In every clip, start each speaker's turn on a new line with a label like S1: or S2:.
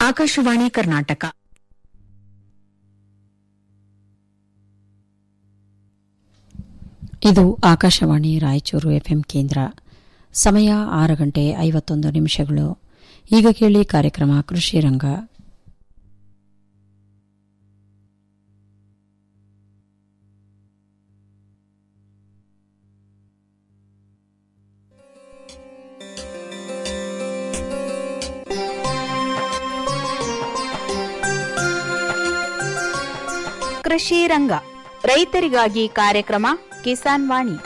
S1: ಆಕಾಶವಾಣಿ ಕರ್ನಾಟಕ
S2: ಇದು ಆಕಾಶವಾಣಿ ರಾಯಚೂರು ಎಫ್ಎಂ ಕೇಂದ್ರ ಸಮಯ ಆರು ಗಂಟೆ ಐವತ್ತೊಂದು ನಿಮಿಷಗಳು ಈಗ ಕೇಳಿ ಕಾರ್ಯಕ್ರಮ ಕೃಷಿ ರಂಗ
S3: ಕೃಷಿ ರಂಗ ರೈತರಿಗಾಗಿ ಕಾರ್ಯಕ್ರಮ ಕಿಸಾನ್ ವಾಣಿ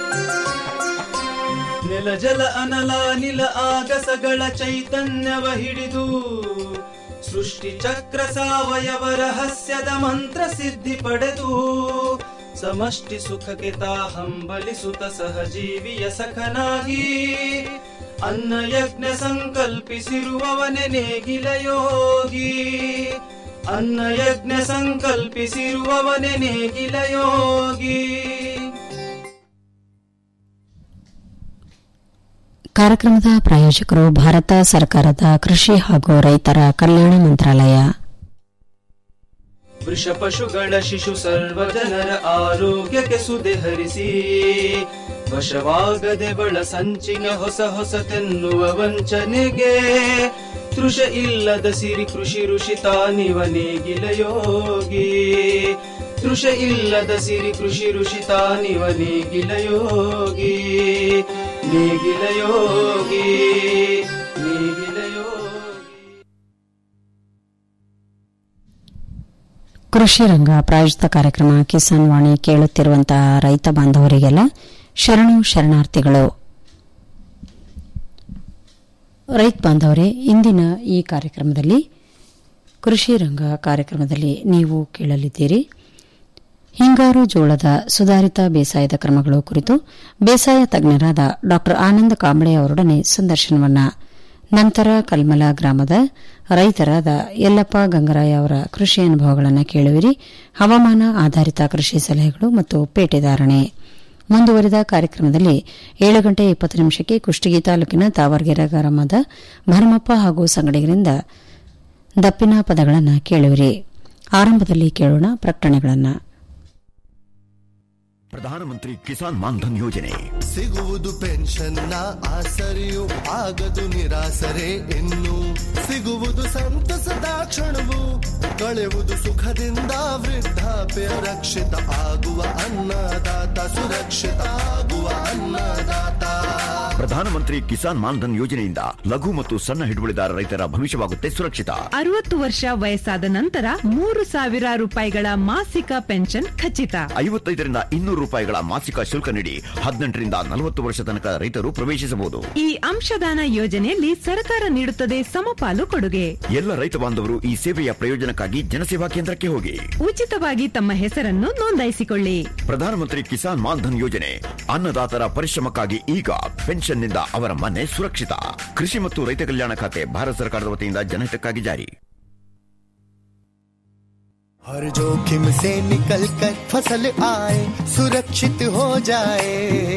S4: ನೆಲ ಜಲ ಅನಲ ನಿಲ ಆಗಸಗಳ ಚೈತನ್ಯವ ಹಿಡಿದು ಸೃಷ್ಟಿ ಚಕ್ರ ಸಾವಯವ ರಹಸ್ಯದ ಮಂತ್ರ ಸಿದ್ಧಿ ಪಡೆದು ಸಮಷ್ಟಿ ಸುಖಕ್ಕೆ ತಾ ಹಂಬಲಿಸುತ್ತ ಸಹಜೀವಿಯ ಸಖನಾಗಿ ಅನ್ನ ಯಜ್ಞ ಸಂಕಲ್ಪಿಸಿರುವವನೆ ನೇಗಿಲ ಯೋಗಿ ಅನ್ನ ಯಜ್ಞ ಸಂಕಲ್ಪಿಸಿರುವವನೆ ನೇಗಿಲ ಯೋಗಿ
S2: ಕಾರ್ಯಕ್ರಮದ ಪ್ರಾಯೋಜಕರು ಭಾರತ ಸರ್ಕಾರದ ಕೃಷಿ ಹಾಗೂ ರೈತರ ಕಲ್ಯಾಣ ಮಂತ್ರಾಲಯ
S4: ವೃಷ ಪಶುಗಳ ಶಿಶು ಸರ್ವ ಜನರ ಆರೋಗ್ಯಕ್ಕೆ ಸುದೆ ಹರಿಸಿ ವಶವಾಗದೆ ಬಳ ಸಂಚಿನ ಹೊಸ ಹೊಸತೆನ್ನುವ ವಂಚನೆಗೆ ತೃಷ ಇಲ್ಲದ ಸಿರಿ ಕೃಷಿ ಋಷಿ ತಾನಿವ ನೇಗಿಲ ಯೋಗಿ ತೃಷ ಇಲ್ಲದ ಸಿರಿ ಕೃಷಿ ಋಷಿ ತಾನಿವ ನೇಗಿಲ ಯೋಗಿ ನೇಗಿಲ ಯೋಗಿ ನೇಗಿಲ ಯೋಗಿ
S2: ಕೃಷಿ ರಂಗ ಪ್ರಾಯೋಜಿತ ಕಾರ್ಯಕ್ರಮ ಕಿಸಾನ್ ವಾಣಿ ಕೇಳುತ್ತಿರುವಂತಹ ರೈತ ಬಾಂಧವರಿಗೆಲ್ಲ ಶರಣು ಶರಣಾರ್ಥಿಗಳು ರೈತ ಬಾಂಧವರೇ ಇಂದಿನ ಈ ಕಾರ್ಯಕ್ರಮದಲ್ಲಿ ಕೃಷಿ ರಂಗ ಕಾರ್ಯಕ್ರಮದಲ್ಲಿ ನೀವು ಕೇಳಲಿದ್ದೀರಿ ಹಿಂಗಾರು ಜೋಳದ ಸುಧಾರಿತ ಬೇಸಾಯದ ಕ್ರಮಗಳು ಕುರಿತು ಬೇಸಾಯ ತಜ್ಞರಾದ ಡಾ ಆನಂದ ಕಾಂಬಳೆ ಅವರೊಡನೆ ಸಂದರ್ಶನವನ್ನ ನಂತರ ಕಲ್ಮಲ ಗ್ರಾಮದ ರೈತರಾದ ಯಲ್ಲಪ್ಪ ಗಂಗರಾಯ ಅವರ ಕೃಷಿ ಅನುಭವಗಳನ್ನು ಕೇಳುವಿರಿ ಹವಾಮಾನ ಆಧಾರಿತ ಕೃಷಿ ಸಲಹೆಗಳು ಮತ್ತು ಪೇಟೆದಾರಣೆ ಮುಂದುವರಿದ ಕಾರ್ಯಕ್ರಮದಲ್ಲಿ ಏಳು ಗಂಟೆ ಇಪ್ಪತ್ತು ನಿಮಿಷಕ್ಕೆ ಕುಷ್ಟಗಿ ತಾಲೂಕಿನ ತಾವರ್ಗೆರೆ ಗ್ರಾಮದ ಭರಮಪ್ಪ ಹಾಗೂ ಸಂಗಡಿಗರಿಂದ ದಪ್ಪಿನ ಪದಗಳನ್ನು ಕೇಳುವಿರಿ ಆರಂಭದಲ್ಲಿ ಕೇಳೋಣ ಪ್ರಕಟಣೆಗಳನ್ನು
S5: ಪ್ರಧಾನಮಂತ್ರಿ ಕಿಸಾನ್ ಮಾನ್ಧನ್ ಯೋಜನೆ
S6: ಸಿಗುವುದು ಪೆನ್ಷನ್ನ ಆಸರೆಯು ಆಗದು ನಿರಾಸರೆ ಇನ್ನು ಸಿಗುವುದು ಸಂತಸದ ಕ್ಷಣವು ಕಳೆಯುವುದು ಸುಖದಿಂದ ವೃದ್ಧಾಪ್ಯ ರಕ್ಷಿತ ಆಗುವ ಅನ್ನದಾತ ಸುರಕ್ಷಿತ ಆಗುವ ಅನ್ನದಾತ
S5: ಪ್ರಧಾನಮಂತ್ರಿ ಕಿಸಾನ್ ಮಾನ್ಧನ್ ಯೋಜನೆಯಿಂದ ಲಘು ಮತ್ತು ಸಣ್ಣ ಹಿಡುವಳಿದಾರ ರೈತರ ಭವಿಷ್ಯವಾಗುತ್ತೆ ಸುರಕ್ಷಿತ
S7: ಅರವತ್ತು ವರ್ಷ ವಯಸ್ಸಾದ ನಂತರ ಮೂರು ಸಾವಿರ ರೂಪಾಯಿಗಳ ಮಾಸಿಕ ಪೆನ್ಷನ್ ಖಚಿತ
S5: ಐವತ್ತೈದರಿಂದ ಇನ್ನೂರು ರೂಪಾಯಿಗಳ ಮಾಸಿಕ ಶುಲ್ಕ ನೀಡಿ ಹದಿನೆಂಟರಿಂದ ನಲವತ್ತು ವರ್ಷ ತನಕ ರೈತರು ಪ್ರವೇಶಿಸಬಹುದು
S7: ಈ ಅಂಶದಾನ ಯೋಜನೆಯಲ್ಲಿ ಸರ್ಕಾರ ನೀಡುತ್ತದೆ ಸಮಪಾಲು ಕೊಡುಗೆ
S5: ಎಲ್ಲ ರೈತ ಬಾಂಧವರು ಈ ಸೇವೆಯ ಪ್ರಯೋಜನಕ್ಕಾಗಿ ಜನಸೇವಾ ಕೇಂದ್ರಕ್ಕೆ ಹೋಗಿ
S7: ಉಚಿತವಾಗಿ ತಮ್ಮ ಹೆಸರನ್ನು ನೋಂದಾಯಿಸಿಕೊಳ್ಳಿ
S5: ಪ್ರಧಾನಮಂತ್ರಿ ಕಿಸಾನ್ ಮಾನ್ಧನ್ ಯೋಜನೆ ಅನ್ನದಾತರ ಪರಿಶ್ರಮಕ್ಕಾಗಿ ಈಗ ಪೆನ್ಷನ್ನಿಂದ ಅವರ ಮನೆ ಸುರಕ್ಷಿತ ಕೃಷಿ ಮತ್ತು ರೈತ ಕಲ್ಯಾಣ ಖಾತೆ ಭಾರತ ಸರ್ಕಾರದ ವತಿಯಿಂದ ಜನಹಿತಕ್ಕಾಗಿ ಜಾರಿ
S6: हर जोखिम से निकल कर फसल आए सुरक्षित हो जाए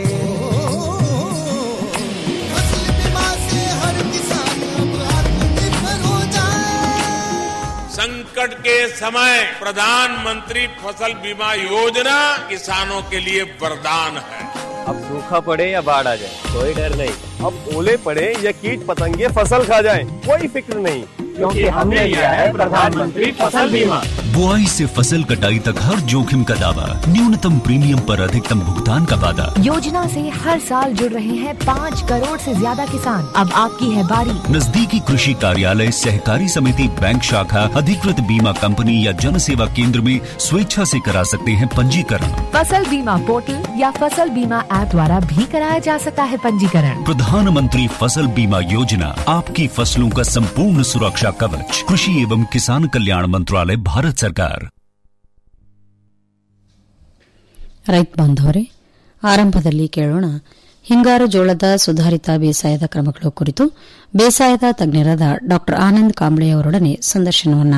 S6: फसल बीमा से हर किसान अब आत्मनिर्भर हो जाए
S8: संकट के समय प्रधानमंत्री फसल बीमा योजना किसानों के लिए वरदान है
S9: अब सूखा पड़े या बाढ़ आ जाए कोई डर नहीं अब ओले पड़े या कीट पतंगे फसल खा जाए कोई फिक्र नहीं क्योंकि हमने लिया है प्रधानमंत्री फसल बीमा
S10: बुआई से फसल कटाई तक हर जोखिम का दावा न्यूनतम प्रीमियम पर अधिकतम भुगतान का वादा
S11: योजना से हर साल जुड़ रहे हैं पाँच करोड़ से ज्यादा किसान अब आपकी है बारी
S10: नजदीकी कृषि कार्यालय सहकारी समिति बैंक शाखा अधिकृत बीमा कंपनी या जन सेवा केंद्र में स्वेच्छा से करा सकते हैं पंजीकरण
S11: फसल बीमा पोर्टल या फसल बीमा ऐप द्वारा भी कराया जा सकता है पंजीकरण
S10: प्रधानमंत्री फसल बीमा योजना आपकी फसलों का संपूर्ण सुरक्षा कवच कृषि एवं किसान कल्याण मंत्रालय भारत सरकार
S2: ರೈತ ಬಾಂಧವರೇ ಆರಂಭದಲ್ಲಿ ಕೇಳೋಣ ಹಿಂಗಾರು ಜೋಳದ ಸುಧಾರಿತ ಬೇಸಾಯದ ಕ್ರಮಗಳು ಕುರಿತು ಬೇಸಾಯದ ತಜ್ಞರಾದ ಡಾ ಆನಂದ್ ಕಾಂಬ್ಳೆ ಅವರೊಡನೆ ಸಂದರ್ಶನವನ್ನ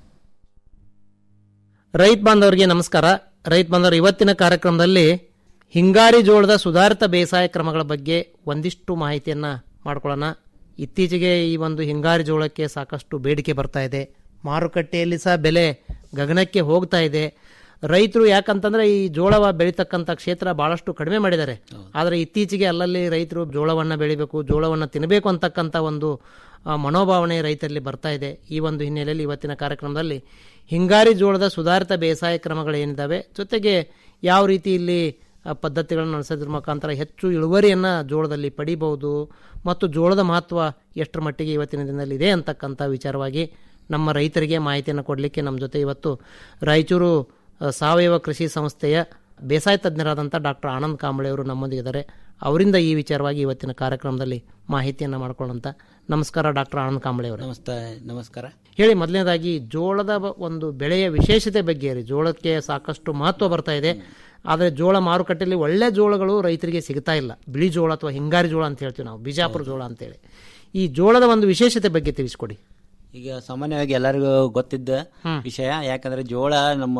S12: ರೈತ ಬಾಂಧವರಿಗೆ ನಮಸ್ಕಾರ ರೈತ ಬಾಂಧವರು ಇವತ್ತಿನ ಕಾರ್ಯಕ್ರಮದಲ್ಲಿ ಹಿಂಗಾರಿ ಜೋಳದ ಸುಧಾರಿತ ಬೇಸಾಯ ಕ್ರಮಗಳ ಬಗ್ಗೆ ಒಂದಿಷ್ಟು ಮಾಹಿತಿಯನ್ನು ಮಾಡ್ಕೊಳ್ಳೋಣ ಇತ್ತೀಚೆಗೆ ಈ ಒಂದು ಹಿಂಗಾರಿ ಜೋಳಕ್ಕೆ ಸಾಕಷ್ಟು ಬೇಡಿಕೆ ಬರ್ತಾ ಇದೆ ಮಾರುಕಟ್ಟೆಯಲ್ಲಿ ಸಹ ಬೆಲೆ ಗಗನಕ್ಕೆ ಹೋಗ್ತಾ ಇದೆ ರೈತರು ಯಾಕಂತಂದ್ರೆ ಈ ಜೋಳವ ಬೆಳೀತಕ್ಕಂಥ ಕ್ಷೇತ್ರ ಬಹಳಷ್ಟು ಕಡಿಮೆ ಮಾಡಿದ್ದಾರೆ ಆದರೆ ಇತ್ತೀಚೆಗೆ ಅಲ್ಲಲ್ಲಿ ರೈತರು ಜೋಳವನ್ನ ಬೆಳಿಬೇಕು ಜೋಳವನ್ನ ತಿನ್ನಬೇಕು ಅಂತಕ್ಕಂಥ ಒಂದು ಆ, ಮನೋಭಾವನೆ ರೈತರಲ್ಲಿ ಬರ್ತಾ ಇದೆ ಈ ಒಂದು ಹಿನ್ನೆಲೆಯಲ್ಲಿ ಇವತ್ತಿನ ಕಾರ್ಯಕ್ರಮದಲ್ಲಿ ಹಿಂಗಾರಿ ಜೋಳದ ಸುಧಾರಿತ ಬೇಸಾಯ ಕ್ರಮಗಳೇನಿದ್ದಾವೆ ಜೊತೆಗೆ ಯಾವ ರೀತಿ ಇಲ್ಲಿ ಆ, ಪದ್ಧತಿಗಳನ್ನು ಅನುಸರಿಸೋದ್ರ ಮುಖಾಂತರ ಹೆಚ್ಚು ಇಳುವರಿಯನ್ನು ಜೋಳದಲ್ಲಿ ಪಡಿಬಹುದು ಮತ್ತು ಜೋಳದ ಮಹತ್ವ ಎಷ್ಟರ ಮಟ್ಟಿಗೆ ಇವತ್ತಿನ ದಿನದಲ್ಲಿ ಇದೆ ಅಂತಕ್ಕಂಥ ವಿಚಾರವಾಗಿ ನಮ್ಮ ರೈತರಿಗೆ ಮಾಹಿತಿಯನ್ನು ಕೊಡಲಿಕ್ಕೆ ನಮ್ಮ ಜೊತೆ ಇವತ್ತು ರಾಯಚೂರು ಆ, ಸಾವಯವ ಕೃಷಿ ಸಂಸ್ಥೆಯ ಬೇಸಾಯ ತಜ್ಞರಾದಂಥ ಡಾಕ್ಟರ್ ಆನಂದ್ ಕಾಂಬಳೆ ಅವರು ನಮ್ಮೊಂದಿಗಿದ್ದಾರೆ ಅವರಿಂದ ಈ ವಿಚಾರವಾಗಿ ಇವತ್ತಿನ ಕಾರ್ಯಕ್ರಮದಲ್ಲಿ ಮಾಹಿತಿಯನ್ನು ಮಾಡ್ಕೊಳ್ಳೋಂಥ ನಮಸ್ಕಾರ ಡಾಕ್ಟರ್ ಆನಂದ್ ಕಾಂಬಳೆ ಅವರು
S1: ನಮಸ್ತೆ ನಮಸ್ಕಾರ
S12: ಹೇಳಿ ಮೊದಲನೇದಾಗಿ ಜೋಳದ ಬ- ಒಂದು ಬೆಳೆಯ ವಿಶೇಷತೆ ಬಗ್ಗೆ ಹೇಳಿ ಜೋಳಕ್ಕೆ ಸಾಕಷ್ಟು ಮಹತ್ವ ಬರ್ತಾ ಇದೆ ಆದರೆ ಜೋಳ ಮಾರುಕಟ್ಟೆಯಲ್ಲಿ ಒಳ್ಳೆ ಜೋಳಗಳು ರೈತರಿಗೆ ಸಿಗ್ತಾ ಇಲ್ಲ ಬಿಳಿ ಜೋಳ ಅಥವಾ ಹಿಂಗಾರಿ ಜೋಳ ಅಂತ ಹೇಳ್ತೀವಿ ನಾವು ಬಿಜಾಪುರ ಜೋಳ ಅಂತೇಳಿ ಈ ಜೋಳದ ಒಂದು ವಿಶೇಷತೆ ಬಗ್ಗೆ ತಿಳಿಸ್ಕೊಡಿ
S1: ಈಗ ಸಾಮಾನ್ಯವಾಗಿ ಎಲ್ಲರಿಗೂ ಗೊತ್ತಿದ್ದ ವಿಷಯ ಯಾಕಂದ್ರೆ ಜೋಳ ನಮ್ಮ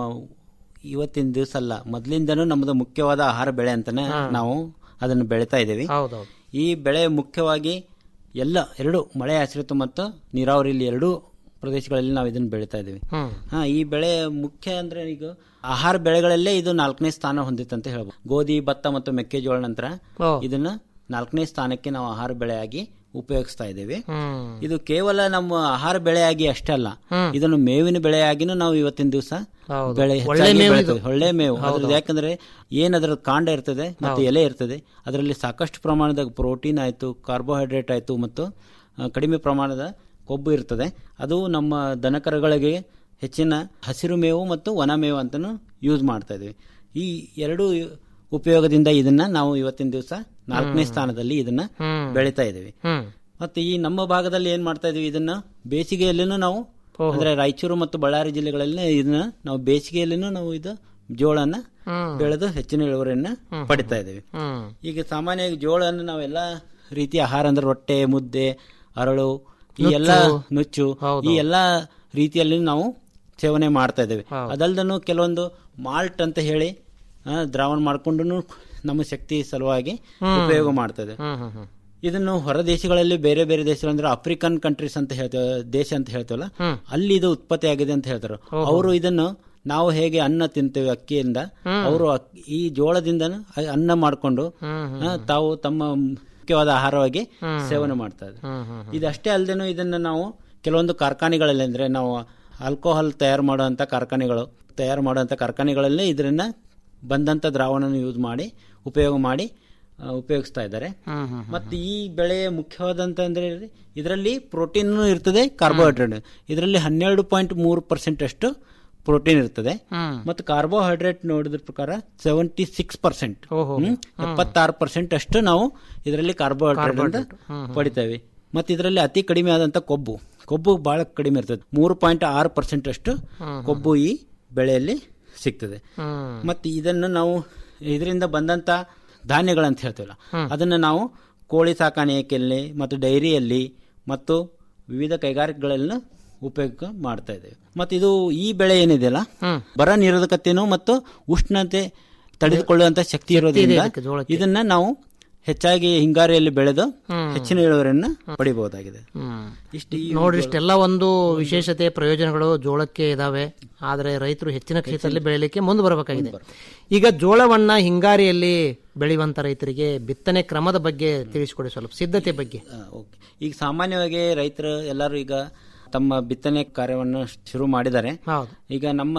S1: ಇವತ್ತಿನ ದಿವಸ ಅಲ್ಲ ಮೊದಲಿಂದನೂ ನಮ್ಮದು ಮುಖ್ಯವಾದ ಆಹಾರ ಬೆಳೆ ಅಂತಾನೆ ನಾವು ಅದನ್ನು ಬೆಳಿತಾ ಇದ್ದೀವಿ
S12: ಹೌದೌದು
S1: ಈ ಬೆಳೆ ಮುಖ್ಯವಾಗಿ ಎಲ್ಲ ಎರಡು ಮಳೆ ಆಶ್ರಿತ ಮತ್ತು ನೀರಾವರಿ ಇಲ್ಲಿ ಎರಡೂ ಪ್ರದೇಶಗಳಲ್ಲಿ ನಾವು ಇದನ್ನು ಬೆಳಿತಾ ಇದ್ದೀವಿ
S12: ಹ್ಮ್
S1: ಹಾ ಈ ಬೆಳೆ ಮುಖ್ಯ ಅಂದ್ರೆ ಈಗ ಆಹಾರ ಬೆಳೆಗಳಲ್ಲೇ ಇದು ನಾಲ್ಕನೇ ಸ್ಥಾನ ಹೊಂದಿತ್ತಂತ ಹೇಳ್ಬೋದು ಗೋಧಿ ಭತ್ತ ಮತ್ತು ಮೆಕ್ಕೆಜೋಳ ನಂತರ
S12: ಓ.
S1: ಇದನ್ನ ನಾಲ್ಕನೇ ಸ್ಥಾನಕ್ಕೆ ನಾವು ಆಹಾರ ಬೆಳೆಯಾಗಿ ಉಪಯೋಗಿಸ್ತಾ ಇದ್ದೇವೆ
S12: ಹ್ಮ್
S1: ಇದು ಕೇವಲ ನಮ್ಮ ಆಹಾರ ಬೆಳೆಯಾಗಿ ಅಷ್ಟೇ ಅಲ್ಲ ಇದನ್ನು ಮೇವಿನ ಬೆಳೆಯಾಗಿನೂ ನಾವು ಇವತ್ತಿನ ದಿವಸ
S12: ಹೌದು.
S1: ಬೆಳೆ
S12: ಒಳ್ಳೆ
S1: ಹೆಚ್ಚಾಗಿ
S12: ಮೇವು
S1: ಬೆಳಿತೇವೆ.
S12: ಇದು.
S1: ಒಳ್ಳೆ ಮೇವು
S12: ಹೌದು.
S1: ಅದ್ರದ್ದು ಯಾಕಂದ್ರೆ ಏನ್ ಅದರ ಕಾಂಡ ಇರ್ತದೆ ಮತ್ತು ಎಲೆ ಇರ್ತದೆ ಅದರಲ್ಲಿ ಸಾಕಷ್ಟು ಪ್ರಮಾಣದ ಪ್ರೋಟೀನ್ ಆಯ್ತು ಕಾರ್ಬೋಹೈಡ್ರೇಟ್ ಆಯ್ತು ಮತ್ತು ಆ, ಕಡಿಮೆ ಪ್ರಮಾಣದ ಕೊಬ್ಬು ಇರ್ತದೆ ಅದು ನಮ್ಮ ದನಕರುಗಳಿಗೆ ಹೆಚ್ಚಿನ ಹಸಿರು ಮೇವು ಮತ್ತು ಒಣ ಮೇವು ಅಂತಲೂ ಯೂಸ್ ಮಾಡ್ತಾ ಇದ್ದೀವಿ ಈ ಎರಡು ಉಪಯೋಗದಿಂದ ಇದನ್ನ ನಾವು ಇವತ್ತಿನ ದಿವಸ ನಾಲ್ಕನೇ ಸ್ಥಾನದಲ್ಲಿ ಇದನ್ನ
S12: ಹ್ಮ್.
S1: ಬೆಳಿತಾ ಇದ್ದೀವಿ
S12: ಹ್ಮ್
S1: ಮತ್ತೆ ಈ ನಮ್ಮ ಭಾಗದಲ್ಲಿ ಏನ್ ಮಾಡ್ತಾ ಇದೀವಿ ಇದನ್ನ ಬೇಸಿಗೆಯಲ್ಲಿನೂ ನಾವು ಅಂದ್ರೆ ರಾಯಚೂರು ಮತ್ತು ಬಳ್ಳಾರಿ ಜಿಲ್ಲೆಗಳಲ್ಲಿ ಇದನ್ನ ನಾವು ಬೇಸಿಗೆಯಲ್ಲಿನೂ ನಾವು ಇದು ಜೋಳನ
S12: ಹ್ಮ್.
S1: ಬೆಳೆದು ಹೆಚ್ಚಿನ ಇಳುವರಿಯನ್ನ ಪಡಿತಾ ಇದ್ದೀವಿ
S12: ಹ್ಮ್
S1: ಈಗ ಸಾಮಾನ್ಯವಾಗಿ ಜೋಳನ ನಾವೆಲ್ಲ ರೀತಿಯ ಆಹಾರ ಅಂದ್ರೆ ರೊಟ್ಟೆ ಮುದ್ದೆ ಅರಳು ಈ ಎಲ್ಲ ನುಚ್ಚು ಈ ಎಲ್ಲ ರೀತಿಯಲ್ಲಿ ನಾವು ಸೇವನೆ ಮಾಡ್ತಾ ಇದ್ದೇವೆ ಅದಲ್ದನು ಕೆಲವೊಂದು ಮಾಲ್ಟ್ ಅಂತ ಹೇಳಿ ಆ, ದ್ರಾವಣ ಮಾಡ್ಕೊಂಡು ನಮ್ಮ ಶಕ್ತಿ ಸಲುವಾಗಿ ಉಪಯೋಗ ಮಾಡ್ತಾ ಇದೆ
S12: ಹ್ಮ್ ಹ್ಮ್ ಹ್ಮ್
S1: ಇದನ್ನು ಹೊರ ದೇಶಗಳಲ್ಲಿ ಬೇರೆ ಬೇರೆ ದೇಶಗಳು ಅಂದ್ರೆ ಆಫ್ರಿಕನ್ ಕಂಟ್ರೀಸ್ ಅಂತ ಹೇಳ್ತೇವೆ ದೇಶ ಅಂತ ಹೇಳ್ತೇವಲ್ಲ ಅಲ್ಲಿ ಇದು ಉತ್ಪತ್ತಿ ಆಗಿದೆ ಅಂತ ಹೇಳ್ತಾರೆ ಅವರು ಇದನ್ನು ನಾವು ಹೇಗೆ ಅನ್ನ ತಿಂತೇವೆ ಅಕ್ಕಿಯಿಂದ ಅವರು ಈ ಜೋಳದಿಂದ ಅನ್ನ ಮಾಡಿಕೊಂಡು ತಾವು ತಮ್ಮ ಮುಖ್ಯವಾದ ಆಹಾರವಾಗಿ ಸೇವನೆ ಮಾಡ್ತಾ ಇದ್ದಾರೆ ಇದಷ್ಟೇ ಅಲ್ಲದೇನು ಇದನ್ನ ನಾವು ಕೆಲವೊಂದು ಕಾರ್ಖಾನೆಗಳಲ್ಲಿ ಅಂದ್ರೆ ನಾವು ಆಲ್ಕೋಹಾಲ್ ತಯಾರು ಮಾಡುವಂತ ಕಾರ್ಖಾನೆಗಳು ತಯಾರು ಮಾಡುವಂತ ಕಾರ್ಖಾನೆಗಳಲ್ಲಿ ಇದನ್ನ ಬಂದಂತ ದ್ರಾವಣ ಯೂಸ್ ಮಾಡಿ ಉಪಯೋಗ ಮಾಡಿ ಆ, ಉಪಯೋಗಿಸ್ತಾ ಇದ್ದಾರೆ ಮತ್ತೆ ಈ ಬೆಳೆಯ ಮುಖ್ಯವಾದಂತ ಅಂದ್ರೆ ಇದರಲ್ಲಿ ಪ್ರೋಟೀನ್ ಇರ್ತದೆ ಕಾರ್ಬೋಹೈಡ್ರೇಟ್ ಇದರಲ್ಲಿ ಹನ್ನೆರಡು ಪಾಯಿಂಟ್ ಮೂರು ಪರ್ಸೆಂಟ್ ಅಷ್ಟು ಪ್ರೋಟೀನ್ ಇರ್ತದೆ ಮತ್ತು ಕಾರ್ಬೋಹೈಡ್ರೇಟ್ ನೋಡಿದ್ರ ಪ್ರಕಾರ ಸೆವೆಂಟಿ ಸಿಕ್ಸ್ ಪರ್ಸೆಂಟ್ ಎಪ್ಪತ್ತಾರು ಪರ್ಸೆಂಟ್ ಅಷ್ಟು ನಾವು ಇದರಲ್ಲಿ ಕಾರ್ಬೋಹೈಡ್ರೇಟ್ ಅಂತ ಪಡಿತೇವೆ ಮತ್ತೆ ಇದರಲ್ಲಿ ಅತಿ ಕಡಿಮೆ ಆದಂತ ಕೊಬ್ಬು ಕೊಬ್ಬು ಬಹಳ ಕಡಿಮೆ ಇರ್ತದೆ ಮೂರು ಪಾಯಿಂಟ್ ಆರು ಪರ್ಸೆಂಟ್ ಅಷ್ಟು ಕೊಬ್ಬು ಈ ಬೆಳೆಯಲ್ಲಿ ಸಿಗ್ತದೆ ಮತ್ತೆ ಇದನ್ನು ನಾವು ಇದರಿಂದ ಬಂದಂತ ಧಾನ್ಯಗಳಂತ ಹೇಳ್ತೇವಲ್ಲ ಅದನ್ನ ನಾವು ಕೋಳಿ ಸಾಕಾಣಿಕೆಯಲ್ಲಿ ಮತ್ತು ಡೈರಿಯಲ್ಲಿ ಮತ್ತು ವಿವಿಧ ಕೈಗಾರಿಕೆಗಳಲ್ಲಿ ಉಪಯೋಗ ಮಾಡ್ತಾ ಇದ್ದೇವೆ ಮತ್ತೆ ಇದು ಈ ಬೆಳೆ ಏನಿದೆಯಲ್ಲ ಬರ ನಿರೋಧಕತೆನೂ ಮತ್ತು ಉಷ್ಣತೆ ತಡೆದುಕೊಳ್ಳುವಂತ ಶಕ್ತಿ ಇರೋದ್ರಿಂದ
S12: ಇದಕ್ಕೆ ಜೋಳಕ್ಕೆ.
S1: ಇದನ್ನ ನಾವು ಹೆಚ್ಚಾಗಿ ಹಿಂಗಾರಿಯಲ್ಲಿ ಬೆಳೆದು ಹೆಚ್ಚಿನ ಇಳುವರಿಯನ್ನ ಪಡಿಬಹುದಾಗಿದೆ ಇಷ್ಟು ಈ
S12: ನೋಡ್ರಿ ಇಷ್ಟೆಲ್ಲ ಒಂದು ವಿಶೇಷತೆ ಪ್ರಯೋಜನಗಳು ಜೋಳಕ್ಕೆ ಇದಾವೆ ಆದರೆ ರೈತರು ಹೆಚ್ಚಿನ ಕ್ಷೇತ್ರದಲ್ಲಿ ಬೆಳಿಲಿಕ್ಕೆ ಮುಂದೆ ಬರಬೇಕಾಗಿದೆ ಈಗ ಜೋಳವನ್ನ ಹಿಂಗಾರಿಯಲ್ಲಿ ಬೆಳೆಯುವಂತ ರೈತರಿಗೆ ಬಿತ್ತನೆ ಕ್ರಮದ ಬಗ್ಗೆ ತಿಳಿಸಿಕೊಡಿ ಸ್ವಲ್ಪ ಸಿದ್ಧತೆ ಬಗ್ಗೆ
S1: ಆ, ಓಕೆ. ಈಗ ಸಾಮಾನ್ಯವಾಗಿ ರೈತರು ಎಲ್ಲರೂ ಈಗ ತಮ್ಮ ಬಿತ್ತನೆ ಕಾರ್ಯವನ್ನು ಶುರು ಮಾಡಿದ್ದಾರೆ
S12: ಹೌದು
S1: ಈಗ ನಮ್ಮ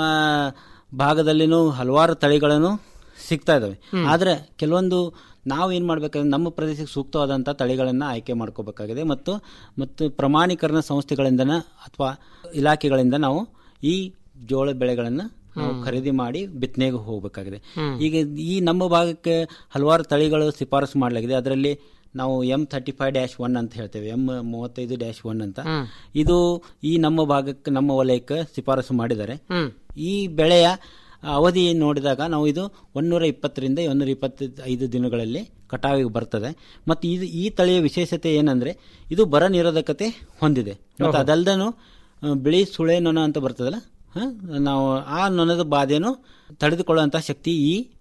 S1: ಭಾಗದಲ್ಲಿನೂ ಹಲವಾರು ತಳಿಗಳನ್ನು ಸಿಗ್ತಾ ಇದಾವೆ ಆದ್ರೆ ಕೆಲವೊಂದು ನಾವು ಏನ್ ಮಾಡ್ಬೇಕಂದ್ರೆ ನಮ್ಮ ಪ್ರದೇಶಕ್ಕೆ ಸೂಕ್ತವಾದಂತ ತಳಿಗಳನ್ನ ಆಯ್ಕೆ ಮಾಡ್ಕೋಬೇಕಾಗಿದೆ ಮತ್ತು ಮತ್ತು ಪ್ರಮಾಣೀಕರಣ ಸಂಸ್ಥೆಗಳಿಂದನ ಅಥವಾ ಇಲಾಖೆಗಳಿಂದ ನಾವು ಈ ಜೋಳ ಬೆಳೆಗಳನ್ನ ನಾವು ಖರೀದಿ ಮಾಡಿ ಬಿತ್ತನೆಗೆ ಹೋಗಬೇಕಾಗಿದೆ ಈಗ ಈ ನಮ್ಮ ಭಾಗಕ್ಕೆ ಹಲವಾರು ತಳಿಗಳು ಶಿಫಾರಸು ಮಾಡಲಾಗಿದೆ ಅದರಲ್ಲಿ ನಾವು M thirty five dash one ಅಂತ ಹೇಳ್ತೇವೆ ಎಂ ಮೂವತ್ತೈದು ಡ್ಯಾಶ್ ಒನ್ ಅಂತ ಇದು ಈ ನಮ್ಮ ಭಾಗಕ್ಕೆ ನಮ್ಮ ವಲಯಕ್ಕೆ ಶಿಫಾರಸು ಮಾಡಿದ್ದಾರೆ ಈ ಬೆಳೆಯ ಅವಧಿ ನೋಡಿದಾಗ ನಾವು ಇದು ಒಂದೂರ ಇಪ್ಪತ್ತರಿಂದ ಒಂದೂರ ಇಪ್ಪತ್ತೈದು ದಿನಗಳಲ್ಲಿ ಕಟಾವಿಗೆ ಬರ್ತದೆ ಮತ್ತು ಇದು ಈ ತಳಿಯ ವಿಶೇಷತೆ ಏನಂದ್ರೆ ಇದು ಬರ ನಿರೋಧಕತೆ ಹೊಂದಿದೆ ಮತ್ತು ಅದಲ್ದನು ಆ, ಬಿಳಿ ಸುಳೆ ನೊಣ ಅಂತ ಬರ್ತದಲ್ಲ ಹ? ನಾವು ಆ ನೊಣದ ಬಾಧೆಯನ್ನು ತಡೆದುಕೊಳ್ಳುವಂತ ಶಕ್ತಿ ಈ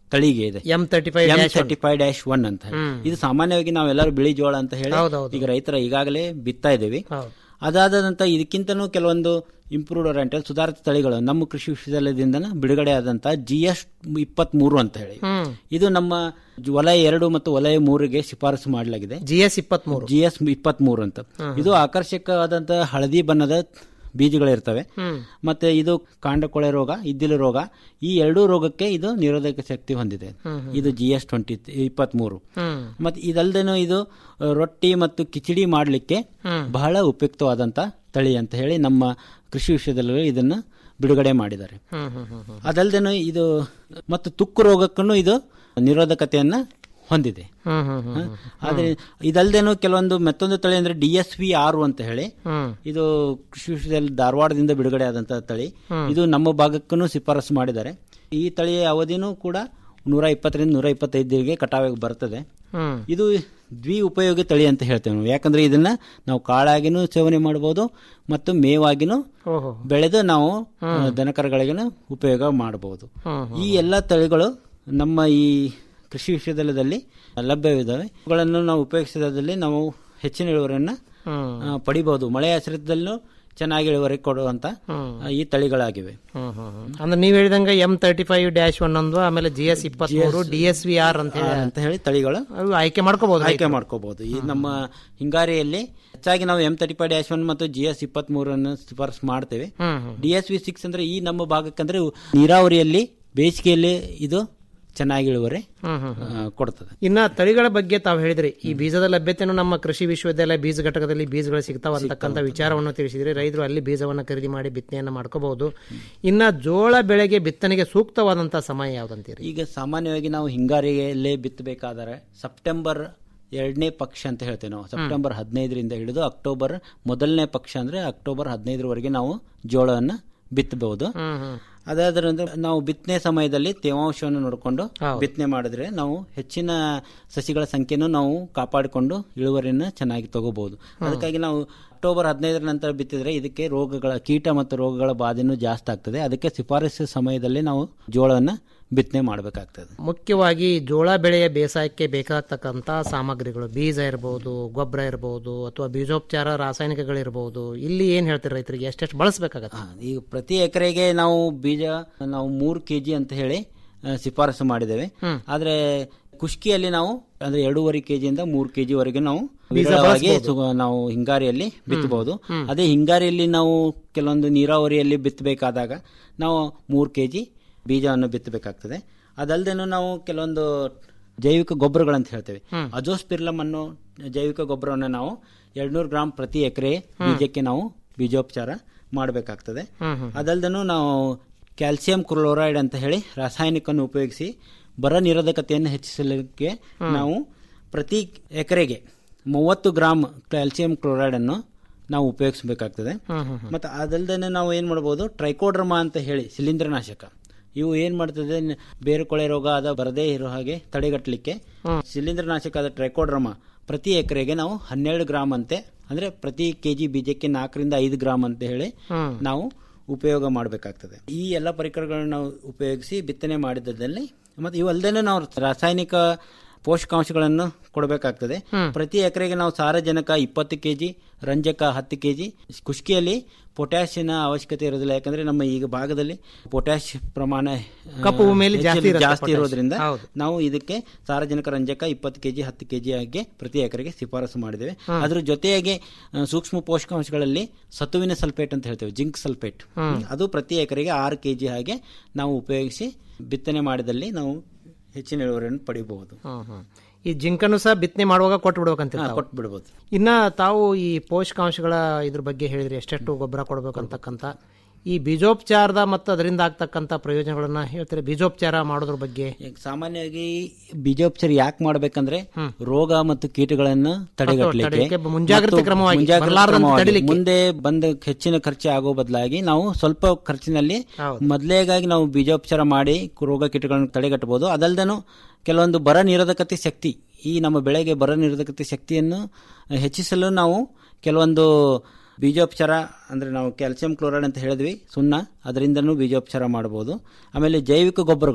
S1: ತಳಿಗೆ ಇದೆ
S12: M thirty five
S1: M thirty five dash one ಅಂತ ಹೇಳಿ.
S12: ಹ್ಮ್.
S1: ಇದು ಸಾಮಾನ್ಯವಾಗಿ ನಾವೆಲ್ಲರೂ ಬಿಳಿ ಜೋಳ ಅಂತ ಹೇಳಿ
S12: ಹೌದೌದು.
S1: ಈಗ ರೈತರ ಈಗಾಗಲೇ ಬಿತ್ತಾ ಇದ್ದೀವಿ
S12: ಹೌದು.
S1: ಅದಾದ ನಂತರ ಇದಕ್ಕಿಂತನೂ ಕೆಲವೊಂದು ಇಂಪ್ರೂವ್ಡ್ ವೆರೈಟಿ ಸುಧಾರಿತ ತಳಿಗಳು ನಮ್ಮ ಕೃಷಿ ವಿಶ್ವವಿದ್ಯಾಲಯದಿಂದ ಬಿಡುಗಡೆ ಆದಂತ ಜಿ ಎಸ್ ಇಪ್ಪತ್ತ್ ಮೂರು ಅಂತ ಹೇಳಿ
S12: ಹ್ಮ್.
S1: ಇದು ನಮ್ಮ ಜ- ವಲಯ ಎರಡು ಮತ್ತು ವಲಯ ಮೂರಿಗೆ ಶಿಫಾರಸು ಮಾಡಲಾಗಿದೆ
S12: ಜಿ ಎಸ್ ಇಪ್ಪತ್ತ್ ಮೂರು
S1: ಜಿ ಎಸ್ ಇಪ್ಪತ್ತ್ ಮೂರು ಅಂತ ಇದು ಆಕರ್ಷಕವಾದಂತಹ ಹಳದಿ ಬಣ್ಣದ ಬೀಜಗಳಿರ್ತವೆ
S12: ಹ್ಮ್.
S1: ಮತ್ತೆ ಇದು ಕಾಂಡಕೊಳೆ ರೋಗ ಇದ್ದಿಲು ರೋಗ ಈ ಎರಡೂ ರೋಗಕ್ಕೆ ಇದು ನಿರೋಧಕ ಶಕ್ತಿ ಹೊಂದಿದೆ ಇದು ಜಿ ಎಸ್ ಟ್ವೆಂಟಿ ಇಪ್ಪತ್ತ್ ಮೂರು
S12: ಹ್ಮ್.
S1: ಮತ್ತೆ ಇದಲ್ದೇನು ಇದು ಆ, ರೊಟ್ಟಿ ಮತ್ತು ಕಿಚಡಿ ಮಾಡಲಿಕ್ಕೆ ಬಹಳ ಉಪಯುಕ್ತವಾದಂತ ತಳಿ ಅಂತ ಹೇಳಿ ನಮ್ಮ ಕೃಷಿ ವಿಷಯದಲ್ಲಿ ಇದನ್ನ ಬಿಡುಗಡೆ ಮಾಡಿದ್ದಾರೆ
S12: ಹ್ಮ್ ಹ್ಮ್ ಹ್ಮ್ ಹ್ಮ್
S1: ಅದಲ್ದೇನು ಇದು ಮತ್ತು ತುಕ್ಕು ರೋಗಕ್ಕೂ ಇದು ನಿರೋಧಕತೆಯನ್ನ ಹೊಂದಿದೆ
S12: ಹ್ಮ್ ಹ್ಮ್ ಹ್ಮ್
S1: ಹ? ಆದ್ರೆ ಇದಲ್ದೇನು ಕೆಲವೊಂದು ಮತ್ತೊಂದು ತಳಿ ಅಂದ್ರೆ ಡಿ ಎಸ್ ವಿ ಆರು ಅಂತ ಹೇಳಿ
S12: ಹ್ಮ್.
S1: ಇದು ಕೃಷಿ ವಿಶ್ವದಲ್ಲಿ ಧಾರವಾಡದಿಂದ ಬಿಡುಗಡೆ ಆದಂತಹ ತಳಿ ಇದು ನಮ್ಮ ಭಾಗಕ್ಕೂ ಶಿಫಾರಸು ಮಾಡಿದ್ದಾರೆ ಈ ತಳಿಯ ಅವಧಿನೂ ಕೂಡ ನೂರ ಇಪ್ಪತ್ತರಿಂದ ನೂರ ಇಪ್ಪತ್ತೈದರಿಗೆ ಕಟಾವಿಗೆ ಬರ್ತದೆ
S12: ಹ್ಮ್.
S1: ಇದು ದ್ವಿ ಉಪಯೋಗಿ ತಳಿ ಅಂತ ಹೇಳ್ತೇವೆ ನಾವು ಯಾಕಂದ್ರೆ ಇದನ್ನ ನಾವು ಕಾಳಾಗಿನೂ ಸೇವನೆ ಮಾಡಬಹುದು ಮತ್ತು ಮೇವಾಗಿನೂ
S12: ಓಹೋ
S1: ಬೆಳೆದು ನಾವು ಆ, ದನಕರುಗಳಿಗೂ ಉಪಯೋಗ ಮಾಡಬಹುದು
S12: ಹ್ಮ್,
S1: ಈ ಎಲ್ಲ ತಳಿಗಳು ನಮ್ಮ ಈ ಕೃಷಿ ವಿಶ್ವವಿದ್ಯಾಲಯದಲ್ಲಿ ಲಭ್ಯವಿದ್ದಾವೆ ಇವುಗಳನ್ನು ನಾವು ಉಪಯೋಗಿಸಿದಲ್ಲಿ ನಾವು ಹೆಚ್ಚಿನ ಇಳುವರಿಯನ್ನ
S12: ಹ್ಮ್.
S1: ಆ, ಪಡಿಬಹುದು ಮಳೆ ಆಶ್ರಿತದಲ್ಲೂ ಚೆನ್ನಾಗಿ ಇಳುವರಿ ಕೊಡುವಂತ ಆ, ಈ ತಳಿಗಳಾಗಿವೆ
S12: ಹ್ಮ್ ಹ್ಮ್ ಹ್ಮ್. ಅಂದ್ರೆ ನೀವ್ ಹೇಳಿದಂಗೆ M thirty five dash one ಒಂದು ಆಮೇಲೆ ಜಿ ಎಸ್ ಇಪ್ಪತ್ತ್ ಮೂರು ಡಿ ಎಸ್ ವಿ ಆರ್ ಅಂತ ಹೇಳಿ
S1: ಅಂತ ಹೇಳಿ ತಳಿಗಳು
S12: ಅವು ಆಯ್ಕೆ ಮಾಡ್ಕೋಬಹುದು
S1: ಆಯ್ಕೆ ಮಾಡ್ಕೋಬಹುದು ಈ ನಮ್ಮ ಹಿಂಗಾರಿಯಲ್ಲಿ ಹೆಚ್ಚಾಗಿ ನಾವು M thirty five dash one ಮತ್ತು ಜಿ ಎಸ್ ಇಪ್ಪತ್ತ್ ಮೂರನ್ನು ಶಿಫಾರಸು ಮಾಡ್ತೇವೆ
S12: ಹ್ಮ್ ಹ್ಮ್.
S1: ಡಿ ಎಸ್ ವಿ ಸಿಕ್ಸ್ ಅಂದ್ರೆ ಈ ನಮ್ಮ ಭಾಗಕ್ಕಂದ್ರೆ ನೀರಾವರಿಯಲ್ಲಿ ಬೇಸಿಗೆಯಲ್ಲಿ ಇದು ಚೆನ್ನಾಗಿ ಇಳುವರಿ
S12: ಹ್ಮ್ ಹ್ಮ್
S1: ಆ, ಕೊಡ್ತದೆ
S12: ಇನ್ನ ತಳಿಗಳ ಬಗ್ಗೆ ತಾವು ಹೇಳಿದ್ರಿ ಈ ಬೀಜದ ಲಭ್ಯತೆಯನ್ನು ನಮ್ಮ ಕೃಷಿ ವಿಶ್ವವಿದ್ಯಾಲಯ ಬೀಜ ಘಟಕದಲ್ಲಿ ಬೀಜಗಳು ಸಿಗ್ತಾವ ಅಂತಕ್ಕಂಥ ವಿಚಾರವನ್ನು ತಿಳಿಸಿದ್ರಿ ರೈತರು ಅಲ್ಲಿ ಬೀಜವನ್ನು ಖರೀದಿ ಮಾಡಿ ಬಿತ್ತನೆಯನ್ನ ಮಾಡ್ಕೋಬಹುದು ಇನ್ನ ಜೋಳ ಬೆಳೆಗೆ ಬಿತ್ತನೆಗೆ ಸೂಕ್ತವಾದಂತಹ ಸಮಯ ಯಾವ್ದಂತೀರಿ
S1: ಈಗ ಸಾಮಾನ್ಯವಾಗಿ ನಾವು ಹಿಂಗಾರಿಯಲ್ಲೇ ಬಿತ್ತಬೇಕಾದರೆ ಸೆಪ್ಟೆಂಬರ್ ಎರಡನೇ ಪಕ್ಷ ಅಂತ ಹೇಳ್ತೇವೆ ನಾವು ಸೆಪ್ಟೆಂಬರ್ ಹದಿನೈದರಿಂದ ಹಿಡಿದು ಅಕ್ಟೋಬರ್ ಮೊದಲನೇ ಪಕ್ಷ ಅಂದ್ರೆ ಅಕ್ಟೋಬರ್ ಹದಿನೈದರವರೆಗೆ ನಾವು ಜೋಳವನ್ನು ಬಿತ್ತಬಹುದು ಅದಾದ್ರಿಂದ ನಾವು ಬಿತ್ತನೆ ಸಮಯದಲ್ಲಿ ತೇವಾಂಶವನ್ನು ನೋಡಿಕೊಂಡು ಬಿತ್ತನೆ ಮಾಡಿದ್ರೆ ನಾವು ಹೆಚ್ಚಿನ ಸಸಿಗಳ ಸಂಖ್ಯೆಯನ್ನು ನಾವು ಕಾಪಾಡಿಕೊಂಡು ಇಳುವರಿಯನ್ನು ಚೆನ್ನಾಗಿ ತಗೋಬಹುದು ಅದಕ್ಕಾಗಿ ನಾವು ಅಕ್ಟೋಬರ್ ಹದಿನೈದರ ನಂತರ ಬಿತ್ತಿದ್ರೆ ಇದಕ್ಕೆ ರೋಗಗಳ ಕೀಟ ಮತ್ತು ರೋಗಗಳ ಬಾಧೆನೂ ಜಾಸ್ತಿ ಆಗ್ತದೆ ಅದಕ್ಕೆ ಶಿಫಾರಸು ಸಮಯದಲ್ಲಿ ನಾವು ಜೋಳವನ್ನು ಬಿತ್ತನೆ ಮಾಡಬೇಕಾಗ್ತದೆ
S12: ಮುಖ್ಯವಾಗಿ ಜೋಳ ಬೆಳೆಯ ಬೇಸಾಯಕ್ಕೆ ಬೇಕಾಗ್ತಕ್ಕಂಥ ಸಾಮಗ್ರಿಗಳು ಬೀಜ ಇರಬಹುದು ಗೊಬ್ಬರ ಇರಬಹುದು ಅಥವಾ ಬೀಜೋಪಚಾರ ರಾಸಾಯನಿಕಗಳಿರಬಹುದು ಇಲ್ಲಿ ಏನ್ ಹೇಳ್ತೀರಿ ರೈತರಿಗೆ ಎಷ್ಟೆಷ್ಟು ಬಳಸಬೇಕಾಗತ್ತೆ
S1: ಈಗ ಪ್ರತಿ ಎಕರೆಗೆ ನಾವು ಬೀಜ ನಾವು ಮೂರು ಕೆಜಿ ಅಂತ ಹೇಳಿ ಆ, ಶಿಫಾರಸು ಮಾಡಿದ್ದೇವೆ ಆದ್ರೆ ಕುಷ್ಕಿಯಲ್ಲಿ ನಾವು ಅಂದ್ರೆ ಎರಡೂವರೆ ಕೆಜಿಯಿಂದ ಮೂರು ಕೆಜಿ ವರೆಗೆ ನಾವು ವಿರಳವಾಗಿ ಸು- ನಾವು ಹಿಂಗಾರಿಯಲ್ಲಿ ಬಿತ್ತಬಹುದು ಅದೇ ಹಿಂಗಾರಿಯಲ್ಲಿ ನಾವು ಕೆಲವೊಂದು ನೀರಾವರಿಯಲ್ಲಿ ಬಿತ್ತಬೇಕಾದಾಗ ನಾವು ಮೂರು ಕೆಜಿ ಬೀಜವನ್ನು ಬಿತ್ತಬೇಕಾಗ್ತದೆ ಅದಲ್ದೇನು ನಾವು ಕೆಲವೊಂದು ಜೈವಿಕ ಗೊಬ್ಬರಗಳಂತ ಹೇಳ್ತೇವೆ ಅಜೋಸ್ಪಿರ್ಲಮ್ ಅನ್ನೋ ಜೈವಿಕ ಗೊಬ್ಬರವನ್ನು ನಾವು ಎರಡ್ನೂರು ಗ್ರಾಂ ಪ್ರತಿ ಎಕರೆ ಬೀಜಕ್ಕೆ ನಾವು ಬೀಜೋಪಚಾರ ಮಾಡಬೇಕಾಗ್ತದೆ ಅದಲ್ದೇನು ನಾವು ಕ್ಯಾಲ್ಸಿಯಂ ಕ್ಲೋರೈಡ್ ಅಂತ ಹೇಳಿ ರಾಸಾಯನಿಕವನ್ನು ಉಪಯೋಗಿಸಿ ಬರ ನಿರೋಧಕತೆಯನ್ನು ಹೆಚ್ಚಿಸಲಿಕ್ಕೆ ನಾವು ಪ್ರತಿ ಎಕರೆಗೆ ಮೂವತ್ತು ಗ್ರಾಂ ಕ್ಯಾಲ್ಸಿಯಂ ಕ್ಲೋರೈಡ್ ಅನ್ನು ನಾವು ಉಪಯೋಗಿಸಬೇಕಾಗ್ತದೆ ಮತ್ತೆ ಅದಲ್ದೇನೆ ನಾವು ಏನ್ ಮಾಡಬಹುದು ಟ್ರೈಕೋಡ್ರಮಾ ಅಂತ ಹೇಳಿ ಶಿಲೀಂಧ್ರನಾಶಕ ಇವು ಏನ್ ಮಾಡ್ತದೆ ನ- ಬೇರು ಕೊಳೆ ರೋಗ ಅದ ಬರದೇ ಇರೋ ಹಾಗೆ ತಡೆಗಟ್ಟಲಿಕ್ಕೆ ಶಿಲೀಂಧ್ರನಾಶಕ ಆದ ಟ್ರೈಕೋಡ್ರಮಾ ಪ್ರತಿ ಎಕರೆಗೆ ನಾವು ಹನ್ನೆರಡು ಗ್ರಾಮ್ ಅಂತೆ ಅಂದ್ರೆ ಪ್ರತಿ ಕೆಜಿ ಬೀಜಕ್ಕೆ ನಾಲ್ಕರಿಂದ ಐದು ಗ್ರಾಮ್ ಅಂತ ಹೇಳಿ ನಾವು ಉಪಯೋಗ ಮಾಡಬೇಕಾಗ್ತದೆ ಈ ಎಲ್ಲ ಪರಿಕರಗಳನ್ನು ನಾವು ಉಪಯೋಗಿಸಿ ಬಿತ್ತನೆ ಮಾಡಿದಲ್ಲಿ ಮತ್ತೆ ಇವಲ್ದೇನೆ ನಾವು ರಾಸಾಯನಿಕ ಪೋಷಕಾಂಶಗಳನ್ನು ಕೊಡಬೇಕಾಗ್ತದೆ ಪ್ರತಿ ಎಕರೆಗೆ ನಾವು ಸಾರಜನಕ ಇಪ್ಪತ್ತು ಕೆಜಿ ರಂಜಕ ಹತ್ತು ಕೆಜಿ ಕುಷ್ಕಿಯಲ್ಲಿ ಪೊಟ್ಯಾಷಿಯನ ಅವಶ್ಯಕತೆ ಇರೋದಿಲ್ಲ ಯಾಕಂದ್ರೆ ನಮ್ಮ ಈಗ ಭಾಗದಲ್ಲಿ ಪೊಟ್ಯಾಶ್ ಪ್ರಮಾಣ ಆ,
S12: ಕಪ್ಪು ಭೂಮಿಯಲ್ಲಿ ಜಾಸ್ತಿ
S1: ಹೆಚ್ಚಿನ-
S12: ಇರುತ್ತೆ
S1: ಜಾಸ್ತಿ
S12: potash.
S1: ಇರೋದ್ರಿಂದ
S12: ಹೌದು.
S1: ನಾವು ಇದಕ್ಕೆ ಸಾರಜನಕ ರಂಜಕ ಇಪ್ಪತ್ತು ಕೆಜಿ ಹತ್ತು ಕೆಜಿ ಆಗಿ ಪ್ರತಿ ಎಕರೆಗೆ ಶಿಫಾರಸು ಮಾಡಿದ್ದೇವೆ ಅದ್ರ ಜೊತೆಯಾಗಿ ಆ, ಸೂಕ್ಷ್ಮ ಪೋಷಕಾಂಶಗಳಲ್ಲಿ ಸತುವಿನ ಸಲ್ಫೇಟ್ ಅಂತ ಹೇಳ್ತೇವೆ ಜಿಂಕ್ ಸಲ್ಫೇಟ್ ಅದು ಪ್ರತಿ ಎಕರೆಗೆ ಆರು ಕೆಜಿ ಹಾಗೆ ನಾವು ಉಪಯೋಗಿಸಿ ಬಿತ್ತನೆ ಮಾಡಿದಲ್ಲಿ ನಾವು ಹೆಚ್ಚಿನ ಇಳುವರಿಯನ್ನು ಪಡಿಬಹುದು
S12: ಹ್ಮ್, ಹ್ಮ್. ಈ ಜಿಂಕನ್ನು ಸಹ ಬಿತ್ತನೆ ಮಾಡುವಾಗ ಕೊಟ್ಟು ಬಿಡ್ಬೇಕಂತ
S1: ಕೊಟ್ಟು ಬಿಡಬಹುದು
S12: ಇನ್ನ ತಾವು ಈ ಪೋಷಕಾಂಶಗಳ ಇದ್ರ ಬಗ್ಗೆ ಹೇಳಿದ್ರಿ ಎಷ್ಟೆಷ್ಟು ಗೊಬ್ಬರ ಕೊಡಬೇಕು ಅಂತಕ್ಕಂಥ ಈ ಬೀಜೋಪಚಾರದ ಮತ್ತು ಅದರಿಂದ ಆಗ್ತಕ್ಕಂಥ ಪ್ರಯೋಜನಗಳನ್ನ ಹೇಳ್ತಾರೆ ಬೀಜೋಪಚಾರ ಮಾಡೋದ್ರ ಬಗ್ಗೆ
S1: ಈಗ ಸಾಮಾನ್ಯವಾಗಿ ಬೀಜೋಪಚಾರ ಯಾಕೆ ಮಾಡ್ಬೇಕಂದ್ರೆ ರೋಗ ಮತ್ತು ಕೀಟಗಳನ್ನು ತಡೆಗಟ್ಟಲಿಕ್ಕೆ
S12: ತಡೆಯಕ್ಕೆ ಮುಂಜಾಗ್ರತೆ
S1: ಮತ್ತು
S12: ಕ್ರಮವಾಗಿ,
S1: ಮುಂಜಾಗ್ರತೆ
S12: ಬರಲಾರದಂತೆ
S1: ಕ್ರಮವಾಗಿ
S12: ತಡಿಲಿಕ್ಕೆ.
S1: ಮುಂದೆ ಬಂದ ಹೆಚ್ಚಿನ ಖರ್ಚು ಆಗೋ ಬದಲಾಗಿ ನಾವು ಸ್ವಲ್ಪ ಖರ್ಚಿನಲ್ಲಿ
S12: ಹೌದು.
S1: ಮೊದಲೇಗಾಗಿ ನಾವು ಬೀಜೋಪಚಾರ ಮಾಡಿ ರೋಗ ಕೀಟಗಳನ್ನು ತಡೆಗಟ್ಟಬಹುದು ಅದಲ್ದೇನು ಕೆಲವೊಂದು ಬರ ನಿರೋಧಕತೆ ಶಕ್ತಿ ಈ ನಮ್ಮ ಬೆಳೆಗೆ ಬರ ನಿರೋಧಕತೆ ಶಕ್ತಿಯನ್ನು ಹೆಚ್ಚಿಸಲು ನಾವು ಕೆಲವೊಂದು ಬೀಜೋಪಚಾರ ಅಂದ್ರೆ ನಾವು ಕ್ಯಾಲ್ಸಿಯಂ ಕ್ಲೋರೈಡ್ ಅಂತ ಹೇಳಿದ್ವಿ ಸುಣ್ಣ ಅದರಿಂದನೂ ಬೀಜೋಪಚಾರ ಮಾಡಬಹುದು ಆಮೇಲೆ ಜೈವಿಕ ಗೊಬ್ಬರಗಳು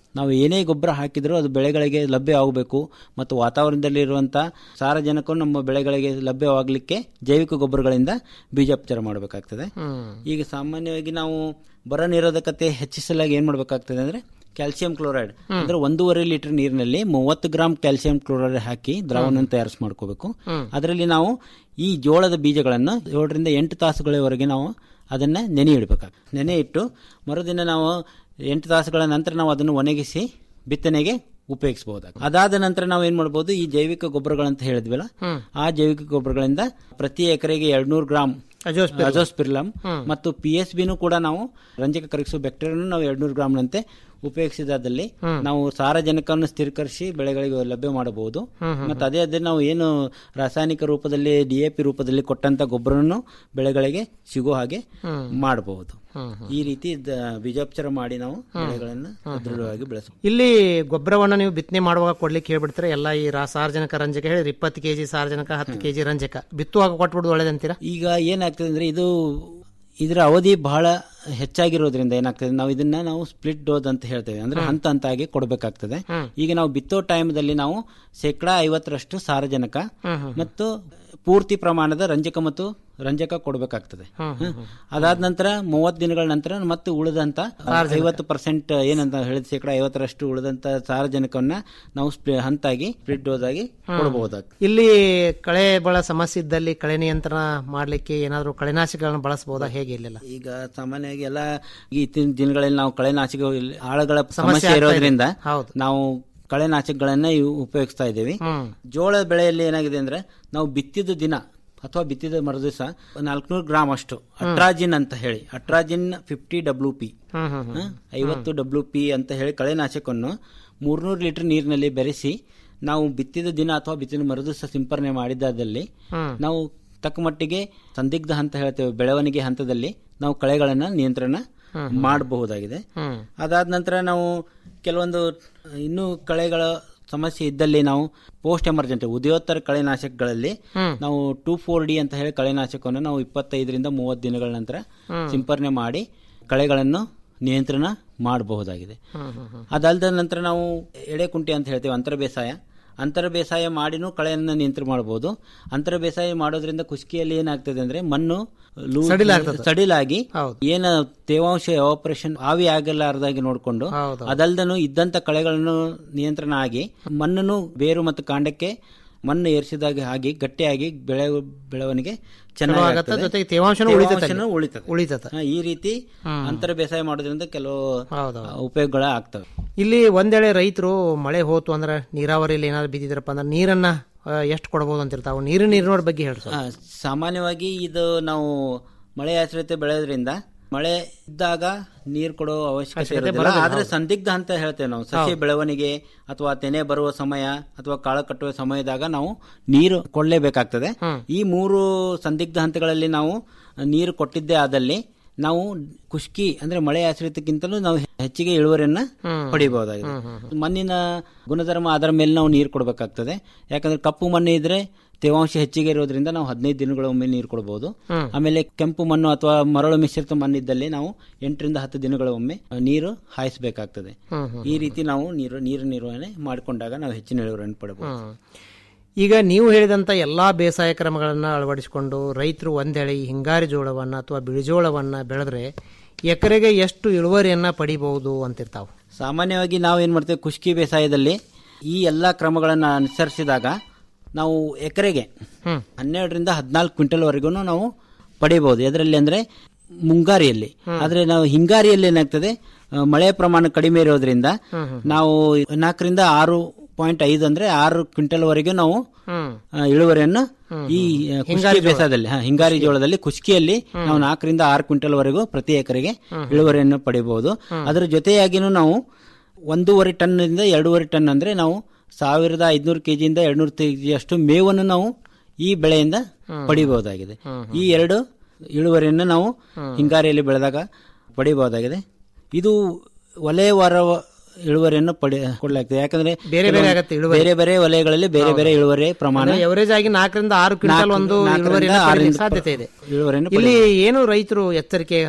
S1: ನಾವು ಏನೇ ಗೊಬ್ಬರ ಹಾಕಿದರೂ ಅದು ಬೆಳೆಗಳಿಗೆ ಲಭ್ಯ ಆಗಬೇಕು ಮತ್ತು ವಾತಾವರಣದಲ್ಲಿರುವಂಥ ಸಾರಜನಕವು ನಮ್ಮ ಬೆಳೆಗಳಿಗೆ ಲಭ್ಯವಾಗಲಿಕ್ಕೆ ಜೈವಿಕ ಗೊಬ್ಬರಗಳಿಂದ ಬೀಜೋಪಚಾರ ಮಾಡಬೇಕಾಗ್ತದೆ ಈಗ ಸಾಮಾನ್ಯವಾಗಿ ನಾವು ಬರ ನಿರೋಧಕತೆ ಹೆಚ್ಚಿಸಲಾಗಿ ಏನ್ ಮಾಡಬೇಕಾಗ್ತದೆ ಅಂದ್ರೆ ಕ್ಯಾಲ್ಸಿಯಂ ಕ್ಲೋರೈಡ್ ಅಂದ್ರೆ ಒಂದೂವರೆ ಲೀಟರ್ ನೀರಿನಲ್ಲಿ ಮೂವತ್ತು ಗ್ರಾಂ ಕ್ಯಾಲ್ಸಿಯಂ ಕ್ಲೋರೈಡ್ ಹಾಕಿ ದ್ರಾವಣ ತಯಾರಿಸಿ ಮಾಡ್ಕೋಬೇಕು ಅದರಲ್ಲಿ ನಾವು ಈ ಜೋಳದ ಬೀಜಗಳನ್ನು ಏಳರಿಂದ ಎಂಟು ತಾಸುಗಳವರೆಗೆ ನಾವು ಅದನ್ನ ನೆನೆ ಇಡಬೇಕಾಗ್ತದೆ ನೆನೆ ಇಟ್ಟು ಮರುದಿನ ನಾವು ಎಂಟು ತಾಸುಗಳ ನಂತರ ನಾವು ಅದನ್ನು ಒಣಗಿಸಿ ಬಿತ್ತನೆಗೆ ಉಪಯೋಗಿಸಬಹುದಾಗುತ್ತೆ ಅದಾದ ನಂತರ ನಾವು ಏನ್ ಮಾಡಬಹುದು ಈ ಜೈವಿಕ ಗೊಬ್ಬರಗಳಂತ ಹೇಳಿದ್ವಲ್ಲ ಆ ಜೈವಿಕ ಗೊಬ್ಬರಗಳಿಂದ ಪ್ರತಿ ಎಕರೆಗೆ ಎರಡ್ನೂರು ಗ್ರಾಂ ಅಜೋಸ್ಪಿರ್ಲಮ್ ಮತ್ತು ಪಿ ಎಸ್ ಬಿನೂ ಕೂಡ ನಾವು ರಂಜಕ ಕರಗಿಸುವ ಬ್ಯಾಕ್ಟೀರಿಯಾನು ನಾವು ಎರಡ್ನೂರು ಗ್ರಾಮ್ನಂತೆ ಉಪಯೋಗಿಸಿದಲ್ಲಿ ನಾವು ಸಾರಜನಕವನ್ನು ಸ್ಥಿರೀಕರಿಸಿ ಬೆಳೆಗಳಿಗೆ ಲಭ್ಯ ಮಾಡಬಹುದು ಮತ್ತು ಅದೇ ಅದೇ ನಾವು ಏನು ರಾಸಾಯನಿಕ ರೂಪದಲ್ಲಿ ಡಿಎಪಿ ರೂಪದಲ್ಲಿ ಕೊಟ್ಟಂತ ಗೊಬ್ಬರವನ್ನು ಬೆಳೆಗಳಿಗೆ ಸಿಗೋ ಹಾಗೆ ಮಾಡಬಹುದು ಈ ರೀತಿ ದ- ಬೀಜೋಪಚಾರ ಮಾಡಿ ನಾವು ಬೆಳೆಗಳನ್ನು ದೃಢವಾಗಿ ಬೆಳೆಸಬಹುದು
S12: ಇಲ್ಲಿ ಗೊಬ್ಬರವನ್ನ ನೀವು ಬಿತ್ತನೆ ಮಾಡುವಾಗ ಕೊಡ್ಲಿಕ್ಕೆ ಹೇಳ್ಬಿಡ್ತಾರೆ ಎಲ್ಲ ಈ ರಾ ಸಾರ್ವಜನಿಕ ರಂಜಕ ಹೇಳಿ ಇಪ್ಪತ್ತು ಕೆಜಿ ಸಾರ್ವಜನಿಕ ಹತ್ತು ಕೆಜಿ ರಂಜಕ ಬಿತ್ತುವಾಗ ಕೊಟ್ಬಿಡುದು ಒಳ್ಳೇದಂತೀರಾ
S1: ಈಗ ಏನಾಗ್ತದೆ ಅಂದ್ರೆ ಇದು ಇದರ ಅವಧಿ ಬಹಳ ಹೆಚ್ಚಾಗಿರೋದ್ರಿಂದ ಏನಾಗ್ತದೆ ನಾವು ಇದನ್ನ ನಾವು ಸ್ಪ್ಲಿಟ್ ಡೋಸ್ ಅಂತ ಹೇಳ್ತೇವೆ ಅಂದ್ರೆ ಹಂತ ಹಂತಾಗಿ ಕೊಡಬೇಕಾಗ್ತದೆ ಈಗ ನಾವು ಬಿತ್ತೋ ಟೈಮ್ದಲ್ಲಿ ನಾವು ಶೇಕಡಾ ಐವತ್ತರಷ್ಟು ಸಾರಜನಕ ಮತ್ತು ಪೂರ್ತಿ ಪ್ರಮಾಣದ ರಂಜಕ ಮತ್ತು ರಂಜಕ ಕೊಡಬೇಕಾಗ್ತದೆ ಅದಾದ ನಂತರ ಮೂವತ್ತು ದಿನಗಳ ನಂತರ ಮತ್ತೆ ಉಳಿದಂತ ಐವತ್ತು ಪರ್ಸೆಂಟ್ ಏನಂತ ಹೇಳಿದ ಶೇಕಡಾ ಐವತ್ತರಷ್ಟು ಉಳಿದಂತ ಸಾರಜನಕವನ್ನ ನಾವು ಸ್ಪ್ಲಿ- ಹಂತಾಗಿ ಸ್ಪ್ಲಿಟ್ ಡೋಸ್ ಆಗಿ ಕೊಡಬಹುದಾಗ್ತದೆ
S12: ಇಲ್ಲಿ ಕಳೆ ಬಳ ಸಮಸ್ಯೆ ಇದ್ದಲ್ಲಿ ಕಳೆ ನಿಯಂತ್ರಣ ಮಾಡ್ಲಿಕ್ಕೆ ಏನಾದ್ರು ಕಳೆನಾಶಕಗಳನ್ನು ಬಳಸಬಹುದಾ ಹೇಗೆ ಇಲ್ಲೆಲ್ಲ
S1: ಈಗ ಸಾಮಾನ್ಯವಾಗಿ ಎಲ್ಲ ಈ ಇತ್ತೀನ ದಿನಗಳಲ್ಲಿ ನಾವು ಕಳೆನಾಶಕ ಆಳಗಳ
S12: ಸಮಸ್ಯೆ
S1: ಸಮಸ್ಯೆ
S12: ಆಗ್ತಾ ಇದೆ.
S1: ಇರೋದ್ರಿಂದ
S12: ಹೌದು.
S1: ನಾವು ಕಳೆನಾಶಕಗಳನ್ನ ಇವು ಉಪಯೋಗಿಸ್ತಾ ಇದ್ದೀವಿ ಜೋಳ ಬೆಳೆಯಲ್ಲಿ ಏನಾಗಿದೆ ಅಂದ್ರೆ ನಾವು ಬಿತ್ತಿದ ದಿನ ಅಥವಾ ಬಿತ್ತಿದ ಮರುದಿವಸ ನಾಲ್ಕುನೂರು ಗ್ರಾಮ್ ಅಷ್ಟು ಅಟ್ರಾಜಿನ್ ಅಂತ ಹೇಳಿ ಅಟ್ರಾಜಿನ್ ಫಿಫ್ಟಿ ಡಬ್ಲ್ಯೂ ಪಿ ಐವತ್ತು ಡಬ್ಲ್ಯೂ ಪಿ ಅಂತ ಹೇಳಿ ಕಳೆನಾಶಕವನ್ನು ಮೂರ್ನೂರು ಲೀಟರ್ ನೀರಿನಲ್ಲಿ ಬೆರೆಸಿ ನಾವು ಬಿತ್ತಿದ ದಿನ ಅಥವಾ ಬಿತ್ತಿದ ಮರುದಿವಸ ಸಿಂಪರಣೆ ಮಾಡಿದಲ್ಲಿ ನಾವು ತಕ್ಕ ಮಟ್ಟಿಗೆ ಸಂದಿಗ್ಧ ಹಂತ ಹೇಳ್ತೇವೆ ಬೆಳವಣಿಗೆ ಹಂತದಲ್ಲಿ ನಾವು ಕಳೆಗಳನ್ನ ನಿಯಂತ್ರಣ ಮಾಡಬಹುದಾಗಿದೆ ಅದಾದ ನಂತರ ನಾವು ಕೆಲವೊಂದು ಇನ್ನೂ ಕಳೆಗಳ ಸಮಸ್ಯೆ ಇದ್ದಲ್ಲಿ ನಾವು ಪೋಸ್ಟ್ ಎಮರ್ಜೆಂಟ್ ಉದಯೋತ್ತರ ಕಳೆನಾಶಕಗಳಲ್ಲಿ ನಾವು ಟೂ ಫೋರ್ ಡಿ ಅಂತ ಹೇಳಿ ಕಳೆನಾಶಕವನ್ನು ನಾವು ಇಪ್ಪತ್ತೈದರಿಂದ ಮೂವತ್ತು ದಿನಗಳ ನಂತರ ಸಿಂಪರಣೆ ಮಾಡಿ ಕಳೆಗಳನ್ನು ನಿಯಂತ್ರಣ ಮಾಡಬಹುದಾಗಿದೆ ಅದಲ್ಲದ ನಂತರ ನಾವು ಎಡೆಕುಂಟೆ ಅಂತ ಹೇಳ್ತೇವೆ ಅಂತರ ಬೇಸಾಯ ಅಂತರ ಬೇಸಾಯ ಮಾಡಿನೂ ಕಳೆಯನ್ನು ನಿಯಂತ್ರಣ ಮಾಡಬಹುದು ಅಂತರ ಬೇಸಾಯ ಮಾಡೋದ್ರಿಂದ ಕುಸ್ಕಿಯಲ್ಲಿ ಏನಾಗ್ತದೆ ಅಂದ್ರೆ ಮಣ್ಣು ಲೂಸ್-
S12: ಸಡಿಲಾಗ್ತದೆ.
S1: ಸಡಿಲಾಗಿ ಏನ ತೇವಾಂಶ ಆಪರೇಷನ್ ಆವಿ ಆಗಲಾರದಾಗಿ ನೋಡಿಕೊಂಡು ಅದಲ್ದನು ಇದ್ದಂತ ಕಳೆಗಳನ್ನು ನಿಯಂತ್ರಣ ಆಗಿ ಮಣ್ಣನ್ನು ಬೇರು ಮತ್ತು ಕಾಂಡಕ್ಕೆ ಮಣ್ಣು ಏರಿಸಿದಾಗ ಆಗಿ ಗಟ್ಟಿಯಾಗಿ ಬೆಳೆ ಬೆಳವಣಿಗೆ ಚೆನ್ನಾಗಿ
S12: ಆಗತ್ತೆ,
S1: ಆಗ್ತದೆ.
S12: ಜೊತೆಗೆ ತೇವಾಂಶನೂ ಉಳಿತದೆ ಅಲ್ಲಿ.
S1: ತೇವಾಂಶನೂ ಉಳಿತದೆ
S12: ಉಳಿತದೆ.
S1: ಹಾ, ಈ ರೀತಿ ಅಂತರ ಬೇಸಾಯ ಮಾಡೋದ್ರಿಂದ ಕೆಲವು ಉಪಯೋಗಗಳ ಆಗ್ತವೆ
S12: ಇಲ್ಲಿ ಒಂದೇಳೆ ರೈತರು ಮಳೆ ಹೋತು ಅಂದ್ರೆ ನೀರಾವರಿಯಲ್ಲಿ ಏನಾದ್ರು ಬಿದ್ದಿದ್ರಪ್ಪ ಅಂದ್ರೆ ನೀರನ್ನ ಎಷ್ಟು ಕೊಡಬಹುದು ಅಂತಿರ್ತಾವ ನೀರಿನ ನೀರಿನೋಡ್ ಬಗ್ಗೆ ಹೇಳಿ ಸರ್
S1: ಆ, ಸಾಮಾನ್ಯವಾಗಿ ಇದು ನಾವು ಮಳೆ ಆಶ್ರಿತ ಬೆಳೆಯೋದ್ರಿಂದ ಮಳೆ ಇದ್ದಾಗ ನೀರು ಕೊಡೋ ಅವಶ್ಯಕತೆ
S12: ಅವಶ್ಯಕತೆ
S1: ಇರೋದಿಲ್ಲ
S12: ಬರೋದಿಲ್ಲ,
S1: ಆದ್ರೆ
S12: ಹೌದು.
S1: ಸಂದಿಗ್ಧ ಅಂತ ಹೇಳ್ತೇವೆ ನಾವು ಸಸ್ಯ
S12: ಹೌದು.
S1: ಬೆಳವಣಿಗೆ ಅಥವಾ ತೆನೆ ಬರುವ ಸಮಯ ಅಥವಾ ಕಾಳು ಕಟ್ಟುವ ಸಮಯದಾಗ ನಾವು ನೀರು ಕೊಡಲೇಬೇಕಾಗ್ತದೆ ಈ ಮೂರು ಸಂದಿಗ್ಧ ಹಂತಗಳಲ್ಲಿ ನಾವು ನೀರು ಕೊಟ್ಟಿದ್ದೇ ಆದಲ್ಲಿ ನಾವು ಖುಷ್ಕಿ ಅಂದ್ರೆ ಮಳೆ ಆಶ್ರಿತಕ್ಕಿಂತಲೂ ನಾವು ಹೆಚ್ಚಿಗೆ ಇಳುವರಿಯನ್ನ ಪಡಿಬಹುದಾಗಿದೆ ಮಣ್ಣಿನ ಗುಣಧರ್ಮ ಅದರ ಮೇಲೆ ನಾವು ನೀರು ಕೊಡಬೇಕಾಗ್ತದೆ ಯಾಕಂದ್ರೆ ಕಪ್ಪು ಮಣ್ಣು ಇದ್ರೆ ತೇವಾಂಶ ಹೆಚ್ಚಿಗೆ ಇರೋದ್ರಿಂದ ನಾವು ಹದಿನೈದು ದಿನಗಳೊಮ್ಮೆ ನೀರು ಕೊಡಬಹುದು ಆಮೇಲೆ ಕೆಂಪು ಮಣ್ಣು ಅಥವಾ ಮರಳು ಮಿಶ್ರಿತ ಮಣ್ಣಿದ್ದಲ್ಲಿ ನಾವು ಎಂಟರಿಂದ ಹತ್ತು ದಿನಗಳೊಮ್ಮೆ ನೀರು ಹಾಯಿಸಬೇಕಾಗ್ತದೆ ಈ ರೀತಿ ನಾವು ನೀರು ನೀರು ನಿರ್ವಹಣೆ ಮಾಡಿಕೊಂಡಾಗ ನಾವು ಹೆಚ್ಚಿನ ಇಳುವರಿಯನ್ನು ಪಡಬಹುದು
S12: ಈಗ ನೀವು ಹೇಳಿದಂತ ಎಲ್ಲಾ ಬೇಸಾಯ ಕ್ರಮಗಳನ್ನ ಅಳವಡಿಸಿಕೊಂಡು ರೈತರು ಒಂದೆಳೆ ಈ ಹಿಂಗಾರಿ ಜೋಳವನ್ನ ಅಥವಾ ಬಿಳಿಜೋಳವನ್ನ ಬೆಳೆದ್ರೆ ಎಕರೆಗೆ ಎಷ್ಟು ಇಳುವರಿಯನ್ನ ಪಡಿಬಹುದು ಅಂತಿರ್ತಾವ
S1: ಸಾಮಾನ್ಯವಾಗಿ ನಾವು ಏನ್ ಮಾಡ್ತೇವೆ ಖುಷ್ಕಿ ಬೇಸಾಯದಲ್ಲಿ ಈ ಎಲ್ಲಾ ಕ್ರಮಗಳನ್ನ ಅನುಸರಿಸಿದಾಗ ನಾವು ಎಕರೆಗೆ ಹನ್ನೆರಡರಿಂದ ಹದಿನಾಲ್ಕು ಕ್ವಿಂಟಲ್ ವರೆಗೂ ನಾವು ಪಡೆಯಬಹುದು ಎದರಲ್ಲಿ ಅಂದ್ರೆ ಮುಂಗಾರಿಯಲ್ಲಿ ಆದ್ರೆ ನಾವು ಹಿಂಗಾರಿಯಲ್ಲಿ ಏನಾಗ್ತದೆ ಆ, ಮಳೆ ಪ್ರಮಾಣ ಕಡಿಮೆ ಇರೋದ್ರಿಂದ ನಾವು ನಾಲ್ಕರಿಂದ ಆರು ಪಾಯಿಂಟ್ ಐದು ಅಂದ್ರೆ ಆರು ಕ್ವಿಂಟಲ್ ವರೆಗೂ ನಾವು ಆ, ಇಳುವರಿಯನ್ನು ಈ ಆ, ಖುಷ್ಕಿ
S12: ಹಿಂಗಾರಿ ಜೋಳ.
S1: ಬೇಸಾಯದಲ್ಲಿ ಹಾ, ಹಿಂಗಾರಿ ಜೋಳದಲ್ಲಿ ಖುಷ್ಕಿಯಲ್ಲಿ ನಾವು ನಾಲ್ಕರಿಂದ ಆರು ಕ್ವಿಂಟಲ್ ವರೆಗೂ ಪ್ರತಿ ಎಕರೆಗೆ ಇಳುವರಿಯನ್ನು ಪಡೆಯಬಹುದು ಅದರ ಜೊತೆಯಾಗಿನೂ ನಾವು ಒಂದೂವರೆ ಟನ್ ಇಂದ ಎರಡೂವರೆ ಟನ್ ಅಂದ್ರೆ ನಾವು ಸಾವಿರದ ಐದ್ನೂರು ಕೆಜಿಯಿಂದ ಎರಡ್ನೂರು ಕೆಜಿ ಅಷ್ಟು ಮೇವನ್ನು ನಾವು ಈ ಬೆಳೆಯಿಂದ ಪಡಿಬಹುದಾಗಿದೆ ಈ ಎರಡು ಇಳುವರಿಯನ್ನು ನಾವು ಹಿಂಗಾರಿಯಲ್ಲಿ ಬೆಳೆದಾಗ ಪಡಿಬಹುದಾಗಿದೆ ಇದು ವಲಯವಾರ ಇಳುವರಿಯನ್ನು ಪಡೆ ಕೊಡಲಾಗ್ತದೆ ಯಾಕಂದ್ರೆ
S12: ಬೇರೆ ಬೇರೆ
S1: ಕೆಲವೊಂದು
S12: ಆಗತ್ತೆ ಇಳುವರಿ.
S1: ಬೇರೆ ಬೇರೆ ವಲಯಗಳಲ್ಲಿ ಬೇರೆ ಬೇರೆ ಇಳುವರಿ ಪ್ರಮಾಣ
S12: ಎವರೇಜ್ ಆಗಿ ನಾಲ್ಕರಿಂದ ಆರು ಕ್ವಿಂಟಲ್
S1: ನಾಲ್ಕು-
S12: ಒಂದು
S1: ನಾಲ್ಕರಿಂದ
S12: ಇಳುವರಿಯನ್ನ ಪಡೀಲಿಕ್ಕೆ
S1: ಆರರಿಂದ
S12: ಸಾಧ್ಯತೆ ಇದೆ
S1: ಇಳುವರಿಯನ್ನು
S12: ಇಲ್ಲಿ ಏನು ರೈತರು ಎಚ್ಚರಿಕೆ ಅಥವಾ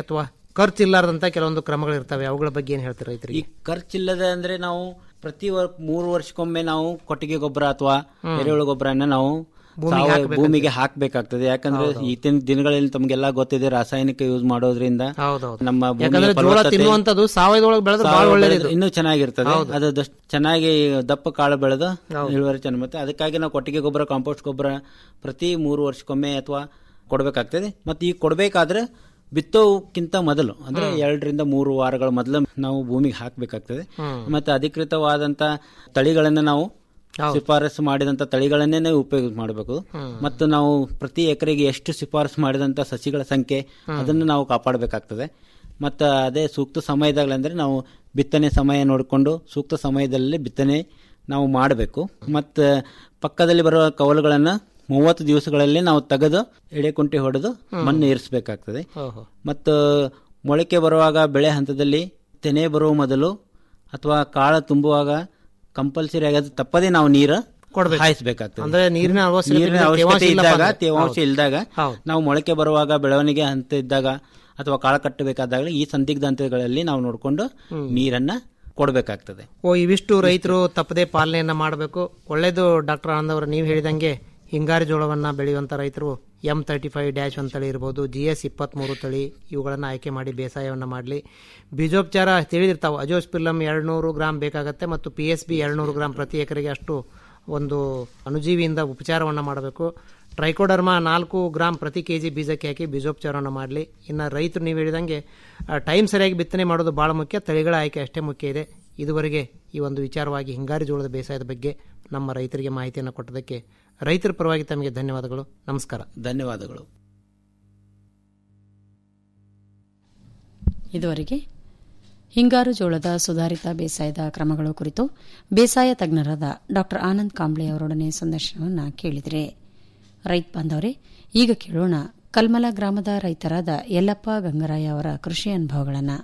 S12: ಖರ್ಚು ಇಲ್ಲಾರ್ದಂತ ಕೆಲವೊಂದು ಕ್ರಮಗಳು ಇರ್ತವೆ ಅವುಗಳ ಬಗ್ಗೆ ಏನ್ ಹೇಳ್ತೀರಾ
S1: ಈ
S12: ರೈತರಿಗೆ
S1: ಖರ್ಚಿಲ್ಲದೆ ಅಂದ್ರೆ ನಾವು ಪ್ರತಿ ವರ್- ಮೂರು ವರ್ಷಕ್ಕೊಮ್ಮೆ ನಾವು ಕೊಟ್ಟಿಗೆ ಗೊಬ್ಬರ ಅಥವಾ ಎರೆಹುಳು ಗೊಬ್ಬರನ ನಾವು
S12: ಭೂಮಿಗೆ
S1: ಸಾವಯವ
S12: ಹಾಕ್ಬೇಕಾಗ್ತದೆ.
S1: ಭೂಮಿಗೆ ಹಾಕ್ಬೇಕಾಗ್ತದೆ ಯಾಕಂದ್ರೆ ಈತಿನ ದಿನಗಳಲ್ಲಿ ತಮಗೆಲ್ಲ ಗೊತ್ತಿದೆ ರಾಸಾಯನಿಕ ಯೂಸ್ ಮಾಡೋದ್ರಿಂದ
S12: ಹೌದೌದು
S1: ನಮ್ಮ ಭೂಮಿಯ
S12: ಯಾಕಂದ್ರೆ ಜೋಳ
S1: ಫಲವತ್ತತೆ-
S12: ತಿನ್ನುವಂತದ್ದು ಸಾವಯವದೊಳಗೆ ಬೆಳೆದ್ರೆ ಬಹಳ
S1: ಸಾವಯವ
S12: ಒಳ್ಳೇದು
S1: ಬೆಳೆದ್ರೆ ಇನ್ನೂ ಚೆನ್ನಾಗಿರ್ತದೆ
S12: ಹೌದು.
S1: ಅದು ದಷ್ಟು ಚೆನ್ನಾಗಿ ದಪ್ಪ ಕಾಳು ಬೆಳೆದು
S12: ಹೌದು.
S1: ಇಳುವರಿ ಚೆನ್ನಾಗಿ ಮತ್ತೆ ಅದಕ್ಕಾಗಿ ನಾವು ಕೊಟ್ಟಿಗೆ ಗೊಬ್ಬರ ಕಾಂಪೋಸ್ಟ್ ಗೊಬ್ಬರ ಪ್ರತಿ ಮೂರು ವರ್ಷಕ್ಕೊಮ್ಮೆ ಅಥವಾ ಕೊಡಬೇಕಾಗ್ತದೆ ಮತ್ತೆ ಈ ಕೊಡಬೇಕಾದ್ರೆ ಬಿತ್ತೋಕ್ಕಿಂತ ಮೊದಲು ಅಂದ್ರೆ ಎರಡರಿಂದ ಮೂರು ವಾರಗಳ ಮೊದಲು ನಾವು ಭೂಮಿಗೆ ಹಾಕಬೇಕಾಗ್ತದೆ
S12: ಹ್ಮ್.
S1: ಮತ್ತೆ ಅಧಿಕೃತವಾದಂತ ತಳಿಗಳನ್ನ ನಾವು ಶಿಫಾರಸು ಮಾಡಿದಂತ ತಳಿಗಳನ್ನೇ ಉಪಯೋಗ ಮಾಡಬೇಕು
S12: ಹ್ಮ್.
S1: ಮತ್ತು ನಾವು ಪ್ರತಿ ಎಕರೆಗೆ ಎಷ್ಟು ಶಿಫಾರಸು ಮಾಡಿದಂತ ಸಸಿಗಳ ಸಂಖ್ಯೆ ಅದನ್ನು ನಾವು ಕಾಪಾಡಬೇಕಾಗ್ತದೆ ಮತ್ತು ಅದೇ ಸೂಕ್ತ ಸಮಯದಾಗಲಂದ್ರೆ ನಾವು ಬಿತ್ತನೆ ಸಮಯ ನೋಡಿಕೊಂಡು ಸೂಕ್ತ ಸಮಯದಲ್ಲಿ ಬಿತ್ತನೆ ನಾವು ಮಾಡಬೇಕು ಮತ್ತು ಪಕ್ಕದಲ್ಲಿ ಬರುವ ಕವಲುಗಳನ್ನು ಮೂವತ್ತು ದಿವಸಗಳಲ್ಲಿ ನಾವು ತೆಗೆದು ಎಡೆಕುಂಟಿ ಹೊಡೆದು ಮಣ್ಣು ಏರಿಸಬೇಕಾಗ್ತದೆ
S12: ಓಹೋ.
S1: ಮತ್ತು ಮೊಳಕೆ ಬರುವಾಗ ಬೆಳೆ ಹಂತದಲ್ಲಿ ತೆನೆ ಬರುವ ಮೊದಲು ಅಥವಾ ಕಾಳು ತುಂಬುವಾಗ ಕಂಪಲ್ಸರಿ ಆಗಿ ಅದು ತಪ್ಪದೇ ನಾವು ನೀರು
S12: ಕೊಡ್ಬೇಕು.
S1: ಹಾಯಿಸಬೇಕಾಗ್ತದೆ
S12: ಅಂದ್ರೆ ನೀರಿನ ಅವಶ್ಯಕತೆ
S1: ನೀರಿನ
S12: ಇದ್ದಾಗ
S1: ಅವಶ್ಯಕತೆ
S12: ತೇವಾಂಶ ಇಲ್ಲಪ್ಪ
S1: ಇದ್ದಾಗ
S12: ಅಂದ್ರೆ.
S1: ತೇವಾಂಶ
S12: ಹೌದು.
S1: ಇಲ್ದಾಗ
S12: ಹೌದು.
S1: ನಾವು ಮೊಳಕೆ ಬರುವಾಗ ಬೆಳವಣಿಗೆ ಹಂತ ಇದ್ದಾಗ ಅಥವಾ ಕಾಳು ಕಟ್ಟಬೇಕಾದಾಗ ಈ ಸಂದಿಗ್ಧ ಹಂತಗಳಲ್ಲಿ ನಾವು ನೋಡಿಕೊಂಡು ನೀರನ್ನ ಕೊಡಬೇಕಾಗ್ತದೆ
S12: ಓ ಇವಿಷ್ಟು ರೈತರು ತಪ್ಪದೆ ಪಾಲನೆಯನ್ನ ಮಾಡಬೇಕು ಒಳ್ಳೇದು ಡಾಕ್ಟರ್ ಆನಂದ್ ಅವರು ನೀವು ಹೇಳಿದಂಗೆ ಹಿಂಗಾರಿ ಜೋಳವನ್ನ ಬೆಳೆಯುವಂತ ರೈತರು ಎಂ ತರ್ಟಿ ಫೈವ್ ಡ್ಯಾಶ್ ಒಂದು ತಳಿ ಇರ್ಬೋದು ಜಿ ಎಸ್ ಇಪ್ಪತ್ತ್ಮೂರು ತಳಿ ಇವುಗಳನ್ನು ಆಯ್ಕೆ ಮಾಡಿ ಬೇಸಾಯವನ್ನು ಮಾಡಲಿ ಬೀಜೋಪಚಾರ ತಿಳಿದಿರ್ತಾವೆ ಅಜೋಸ್ಪಿಲ್ಲಮ್ ಎರಡುನೂರು ಗ್ರಾಮ್ ಬೇಕಾಗತ್ತೆ ಮತ್ತು ಪಿ ಎಸ್ ಬಿ ಎರಡುನೂರು ಗ್ರಾಮ್ ಪ್ರತಿ ಎಕರೆಗೆ ಅಷ್ಟು ಒಂದು ಅಣುಜೀವಿಯಿಂದ ಉಪಚಾರವನ್ನು ಮಾಡಬೇಕು ಟ್ರೈಕೋಡರ್ಮ ನಾಲ್ಕು ಗ್ರಾಮ್ ಪ್ರತಿ ಕೆ ಜಿ ಬೀಜಕ್ಕೆ ಹಾಕಿ ಬೀಜೋಪಚಾರವನ್ನು ಮಾಡಲಿ ಇನ್ನು ರೈತರು ನೀವು ಹೇಳಿದಂಗೆ ಟೈಮ್ ಸರಿಯಾಗಿ ಬಿತ್ತನೆ ಮಾಡೋದು ಭಾಳ ಮುಖ್ಯ ತಳಿಗಳ ಆಯ್ಕೆ ಅಷ್ಟೇ ಮುಖ್ಯ ಇದೆ ಇದುವರೆಗೆ ಈ ಒಂದು ವಿಚಾರವಾಗಿ ಹಿಂಗಾರಿ ಜೋಳದ ಬೇಸಾಯದ ಬಗ್ಗೆ ನಮ್ಮ ರೈತರಿಗೆ ಮಾಹಿತಿಯನ್ನು ಕೊಟ್ಟದಕ್ಕೆ ರೈತರ ಪರವಾಗಿ ತಮಗೆ ಧನ್ಯವಾದಗಳು ನಮಸ್ಕಾರ
S1: ಧನ್ಯವಾದಗಳು
S2: ಇದುವರೆಗೆ ಹಿಂಗಾರು ಜೋಳದ ಸುಧಾರಿತ ಬೇಸಾಯದ ಕ್ರಮಗಳು ಕುರಿತು ಬೇಸಾಯ ತಜ್ಞರಾದ ಡಾ ಆನಂದ್ ಕಾಂಬ್ಳೆ ಅವರೊಡನೆ ಸಂದರ್ಶನವನ್ನು ಕೇಳಿದರೆ ರೈತ ಬಾಂಧವರೇ ಈಗ ಕೇಳೋಣ ಕಲ್ಮಲ ಗ್ರಾಮದ ರೈತರಾದ ಯಲ್ಲಪ್ಪ ಗಂಗರಾಯ ಅವರ ಕೃಷಿ ಅನುಭವಗಳನ್ನು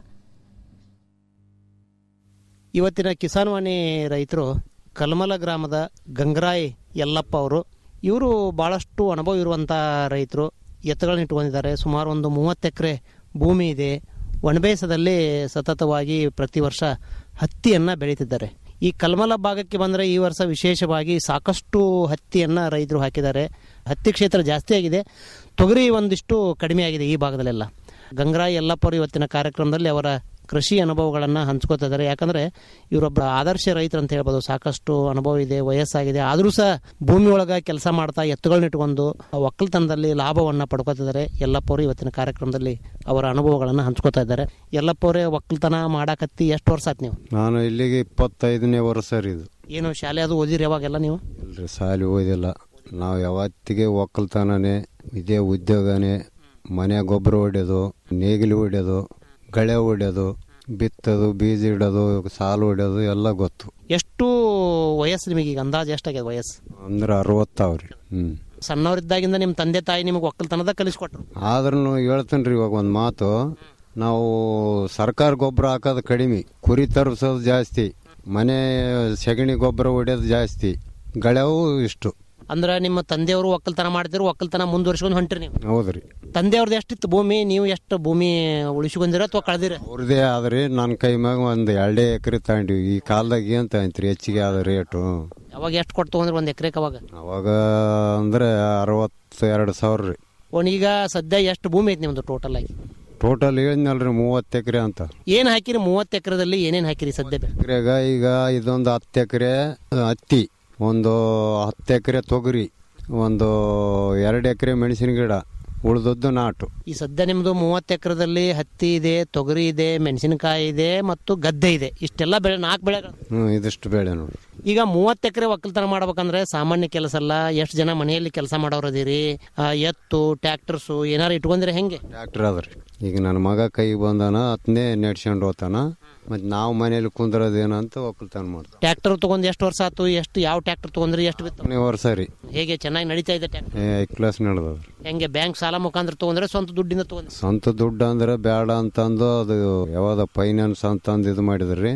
S12: ಇವತ್ತಿನ ಕಿಸಾನ್ ವಾಣಿ ರೈತರು ಕಲ್ಮಲ ಗ್ರಾಮದ ಗಂಗರಾಯ್ ಯಲ್ಲಪ್ಪ ಅವರು ಇವರು ಭಾಳಷ್ಟು ಅನುಭವ ಇರುವಂಥ ರೈತರು ಎತ್ತುಗಳನ್ನ ಇಟ್ಕೊಂಡಿದ್ದಾರೆ ಸುಮಾರು ಒಂದು ಮೂವತ್ತು ಎಕರೆ ಭೂಮಿ ಇದೆ ಒಣಬೇಸದಲ್ಲಿ ಸತತವಾಗಿ ಪ್ರತಿ ವರ್ಷ ಹತ್ತಿಯನ್ನು ಬೆಳೀತಿದ್ದಾರೆ ಈ ಕಲ್ಮಲ ಭಾಗಕ್ಕೆ ಬಂದರೆ ಈ ವರ್ಷ ವಿಶೇಷವಾಗಿ ಸಾಕಷ್ಟು ಹತ್ತಿಯನ್ನು ರೈತರು ಹಾಕಿದ್ದಾರೆ ಹತ್ತಿ ಕ್ಷೇತ್ರ ಜಾಸ್ತಿ ಆಗಿದೆ ತೊಗರಿ ಒಂದಿಷ್ಟು ಕಡಿಮೆ ಆಗಿದೆ ಈ ಭಾಗದಲ್ಲೆಲ್ಲ ಗಂಗರಾಯ್ ಯಲ್ಲಪ್ಪರು ಇವತ್ತಿನ ಕಾರ್ಯಕ್ರಮದಲ್ಲಿ ಅವರ ಕೃಷಿ ಅನುಭವಗಳನ್ನು ಹಂಚ್ಕೋತಾ ಇದ್ದಾರೆ ಯಾಕಂದ್ರೆ ಇವರೊಬ್ಬ ಆದರ್ಶ ರೈತರು ಅಂತ ಹೇಳ್ಬೋದು ಸಾಕಷ್ಟು ಅನುಭವ ಇದೆ ವಯಸ್ಸಾಗಿದೆ ಆದರೂ ಸಹ ಭೂಮಿ ಒಳಗ ಕೆಲಸ ಮಾಡ್ತಾ ಎತ್ತುಗಳನ್ನ ಇಟ್ಕೊಂಡು ಒಕ್ಕಲ್ತನದಲ್ಲಿ ಲಾಭವನ್ನ ಪಡ್ಕೋತಿದ್ದಾರೆ ಯಲ್ಲಪ್ಪವರು ಇವತ್ತಿನ ಕಾರ್ಯಕ್ರಮದಲ್ಲಿ ಅವರ ಅನುಭವಗಳನ್ನು ಹಂಚ್ಕೋತಾ ಇದ್ದಾರೆ ಯಲ್ಲಪ್ಪವರೇ ಒಕ್ಕಲ್ತನ ಮಾಡಾಕತ್ತಿ ಎಷ್ಟು ವರ್ಷ ಆಯ್ತು ನೀವು
S13: ನಾನು ಇಲ್ಲಿಗೆ ಇಪ್ಪತ್ತೈದನೇ ವರ್ಷ ರೀ ಇದು
S12: ಏನು ಶಾಲೆ ಅದು ಓದಿರಿ ಯಾವಾಗೆಲ್ಲ ನೀವು
S13: ಇಲ್ರಿ ಸಾಲಿ ಓದಿಲ್ಲ ನಾವು ಯಾವತ್ತಿಗೆ ಒಕ್ಕಲ್ತನನೇ ಇದೇ ಉದ್ಯೋಗನೇ ಮನೆ ಗೊಬ್ಬರ ಹೊಡ್ಯೋದು ನೇಗಿಲು ಹೊಡ್ಯೋದು ಗಳೆ ಹೊಡ್ಯೋದು ಬಿತ್ತೋದು ಬೀಜ ಇಡೋದು ಸಾಲು ಹೊಡ್ಯೋದು ಎಲ್ಲ ಗೊತ್ತು
S12: ಎಷ್ಟು ವಯಸ್ಸು ನಿಮಗೆ ಈಗ ಅಂದಾಜು ಎಷ್ಟಾಗ್ಯದ ವಯಸ್ಸು
S13: ಅಂದ್ರೆ ಅರವತ್ತಾವ್ರಿ ಹ್ಮ್
S12: ಸಣ್ಣವರಿದ್ದಾಗಿಂದ ನಿಮ್ಮ ತಂದೆ ತಾಯಿ ನಿಮಗೆ ಒಕ್ಕಲ್ತನದ ಕಲಿಸ್ಕೊಟ್ರು
S13: ಆದ್ರೂ ಹೇಳ್ತೇನೆ ರೀ ಇವಾಗ ಒಂದು ಮಾತು ನಾವು ಸರ್ಕಾರ ಗೊಬ್ಬರ ಹಾಕೋದು ಕಡಿಮೆ ಕುರಿ ತರಿಸೋದು ಜಾಸ್ತಿ ಮನೆ ಸಗಣಿ ಗೊಬ್ಬರ ಹೊಡ್ಯೋದು ಜಾಸ್ತಿ ಗಳೆವು ಇಷ್ಟು
S12: ಅಂದ್ರೆ ನಿಮ್ಮ ತಂದೆಯವರು ಒಕ್ಕಲ್ತನ ಮಾಡ್ತಿರು ಒಕ್ಕಲ್ತನ ಮುಂದುವರ್ಸ್ಕೊಂಡು ಹೊಂಟ್ರಿ ನೀವು
S13: ಹೌದ್ರಿ
S12: ತಂದೆಯವ್ರದ್ದು ಎಷ್ಟಿತ್ತು ಭೂಮಿ ನೀವು ಎಷ್ಟು ಭೂಮಿ ಉಳಿಸ್ಕೊಂಡಿರ ಅಥವಾ ಕಳೆದಿರ
S13: ಅವ್ರದೇ ಆದ್ರಿ ನನ್ನ ಕೈ ಮ್ಯಾಗ ಒಂದು ಎರಡೇ ಎಕರೆ ತಗೊಂಡಿವಿ ಈ ಕಾಲದಾಗ ಏನ್ ತಗೊಂತ್ರಿ ಹೆಚ್ಚಿಗೆ ಆದ ರೇಟು
S12: ಅವಾಗ ಎಷ್ಟು ಕೊಟ್ಟು ತಗೊಂಡ್ರಿ ಒಂದ್ ಎಕರೆಗೆ ಅವಾಗ
S13: ಅವಾಗ ಅಂದ್ರೆ ಅರವತ್ತು ಎರಡು ಸಾವಿರ ರೀ
S12: ಒಂದ್ ಈಗ ಸದ್ಯ ಎಷ್ಟು ಭೂಮಿ ಐತಿ ನಿಮ್ದು ಟೋಟಲ್ ಆಗಿ
S13: ಟೋಟಲ್ ಹೇಳಿದ್ನಲ್ರಿ ಮೂವತ್ತು ಎಕರೆ ಅಂತ
S12: ಏನ್ ಹಾಕಿರಿ ಮೂವತ್ತು ಎಕರೆದಲ್ಲಿ ಏನೇನ್ ಹಾಕಿರಿ ಸದ್ಯ
S13: ಎಕರೆಗ ಈಗ ಇದೊಂದು ಹತ್ತು ಎಕರೆ ಹತ್ತಿ ಒಂದು ಹತ್ತು ಎಕರೆ ತೊಗರಿ ಒಂದು ಎರಡು ಎಕರೆ ಮೆಣಸಿನ ಗಿಡ ಉಳಿದದ್ದು ನಾಟು
S12: ಈ ಸದ್ಯ ನಿಮ್ದು ಮೂವತ್ತು ಎಕರೆದಲ್ಲಿ ಹತ್ತಿ ಇದೆ ತೊಗರಿ ಇದೆ ಮೆಣಸಿನಕಾಯಿ ಇದೆ ಮತ್ತು ಗದ್ದೆ ಇದೆ ಇಷ್ಟೆಲ್ಲ ಬೆಳೆ ನಾಲ್ಕು ಬೆಳೆಗಳು
S13: ಹ್ಞೂ ಇದಿಷ್ಟು ಬೇಳೆ ನೋಡಿ
S12: ಈಗ ಮೂವತ್ತು ಎಕರೆ ಒಕ್ಕಲ್ತನ ಮಾಡ್ಬೇಕಂದ್ರೆ ಸಾಮಾನ್ಯ ಕೆಲಸ ಅಲ್ಲ ಎಷ್ಟು ಜನ ಮನೆಯಲ್ಲಿ ಕೆಲಸ ಮಾಡೋರು ಅದೀರಿ ಆ, ಎತ್ತು ಟ್ಯಾಕ್ಟರ್ಸು ಏನಾರು ಇಟ್ಕೊಂಡ್ರೆ ಹೆಂಗೆ
S13: ಟ್ರ್ಯಾಕ್ಟರ್ ಅದ್ರಿ ಈಗ ನನ್ನ ಮಗ ಕೈಗೆ ಬಂದಾನ ಹತ್ತನೇ ನೆಡ್ಸ್ಕೊಂಡು ಹೋತಾನ ಮತ್ತು ನಾವು ಮನೇಲಿ ಕುಂದ್ರದೇನಂತ ಒಕ್ಕಲ್ತನ ಮಾಡ್ತೀವಿ
S12: ಟ್ಯಾಕ್ಟರ್ ತಗೊಂಡ್ ಎಷ್ಟು ವರ್ಷ ಆಯ್ತು ಎಷ್ಟು ಯಾವ ಟ್ಯಾಕ್ಟರ್ ತಗೊಂಡ್ರಿ ಎಷ್ಟು ಬಿತ್ತು
S13: ಹತ್ತನೇ ವರ್ಷ ರೀ
S12: ಹೇಗೆ ಚೆನ್ನಾಗಿ ನಡೀತಾ ಇದೆ ಟ್ಯಾಕ್ಟರ್
S13: ಐ ಕ್ಲಾಸ್ ನಡೆದದ್ರಿ
S12: ಹೆಂಗೆ ಬ್ಯಾಂಕ್ ಸಾಲ ಮುಖಾಂತರ ತಗೊಂಡ್ರೆ ಸ್ವಂತ ದುಡ್ಡಿಂದ ತಗೊಂಡ್ರಿ
S13: ಸ್ವಂತ ದುಡ್ಡು ಅಂದ್ರೆ ಬೇಡ ಅಂತಂದು ಅದು ಯಾವ್ದ ಫೈನಾನ್ಸ್ ಅಂತಂದು ಇದು ಮಾಡಿದ್ರಿ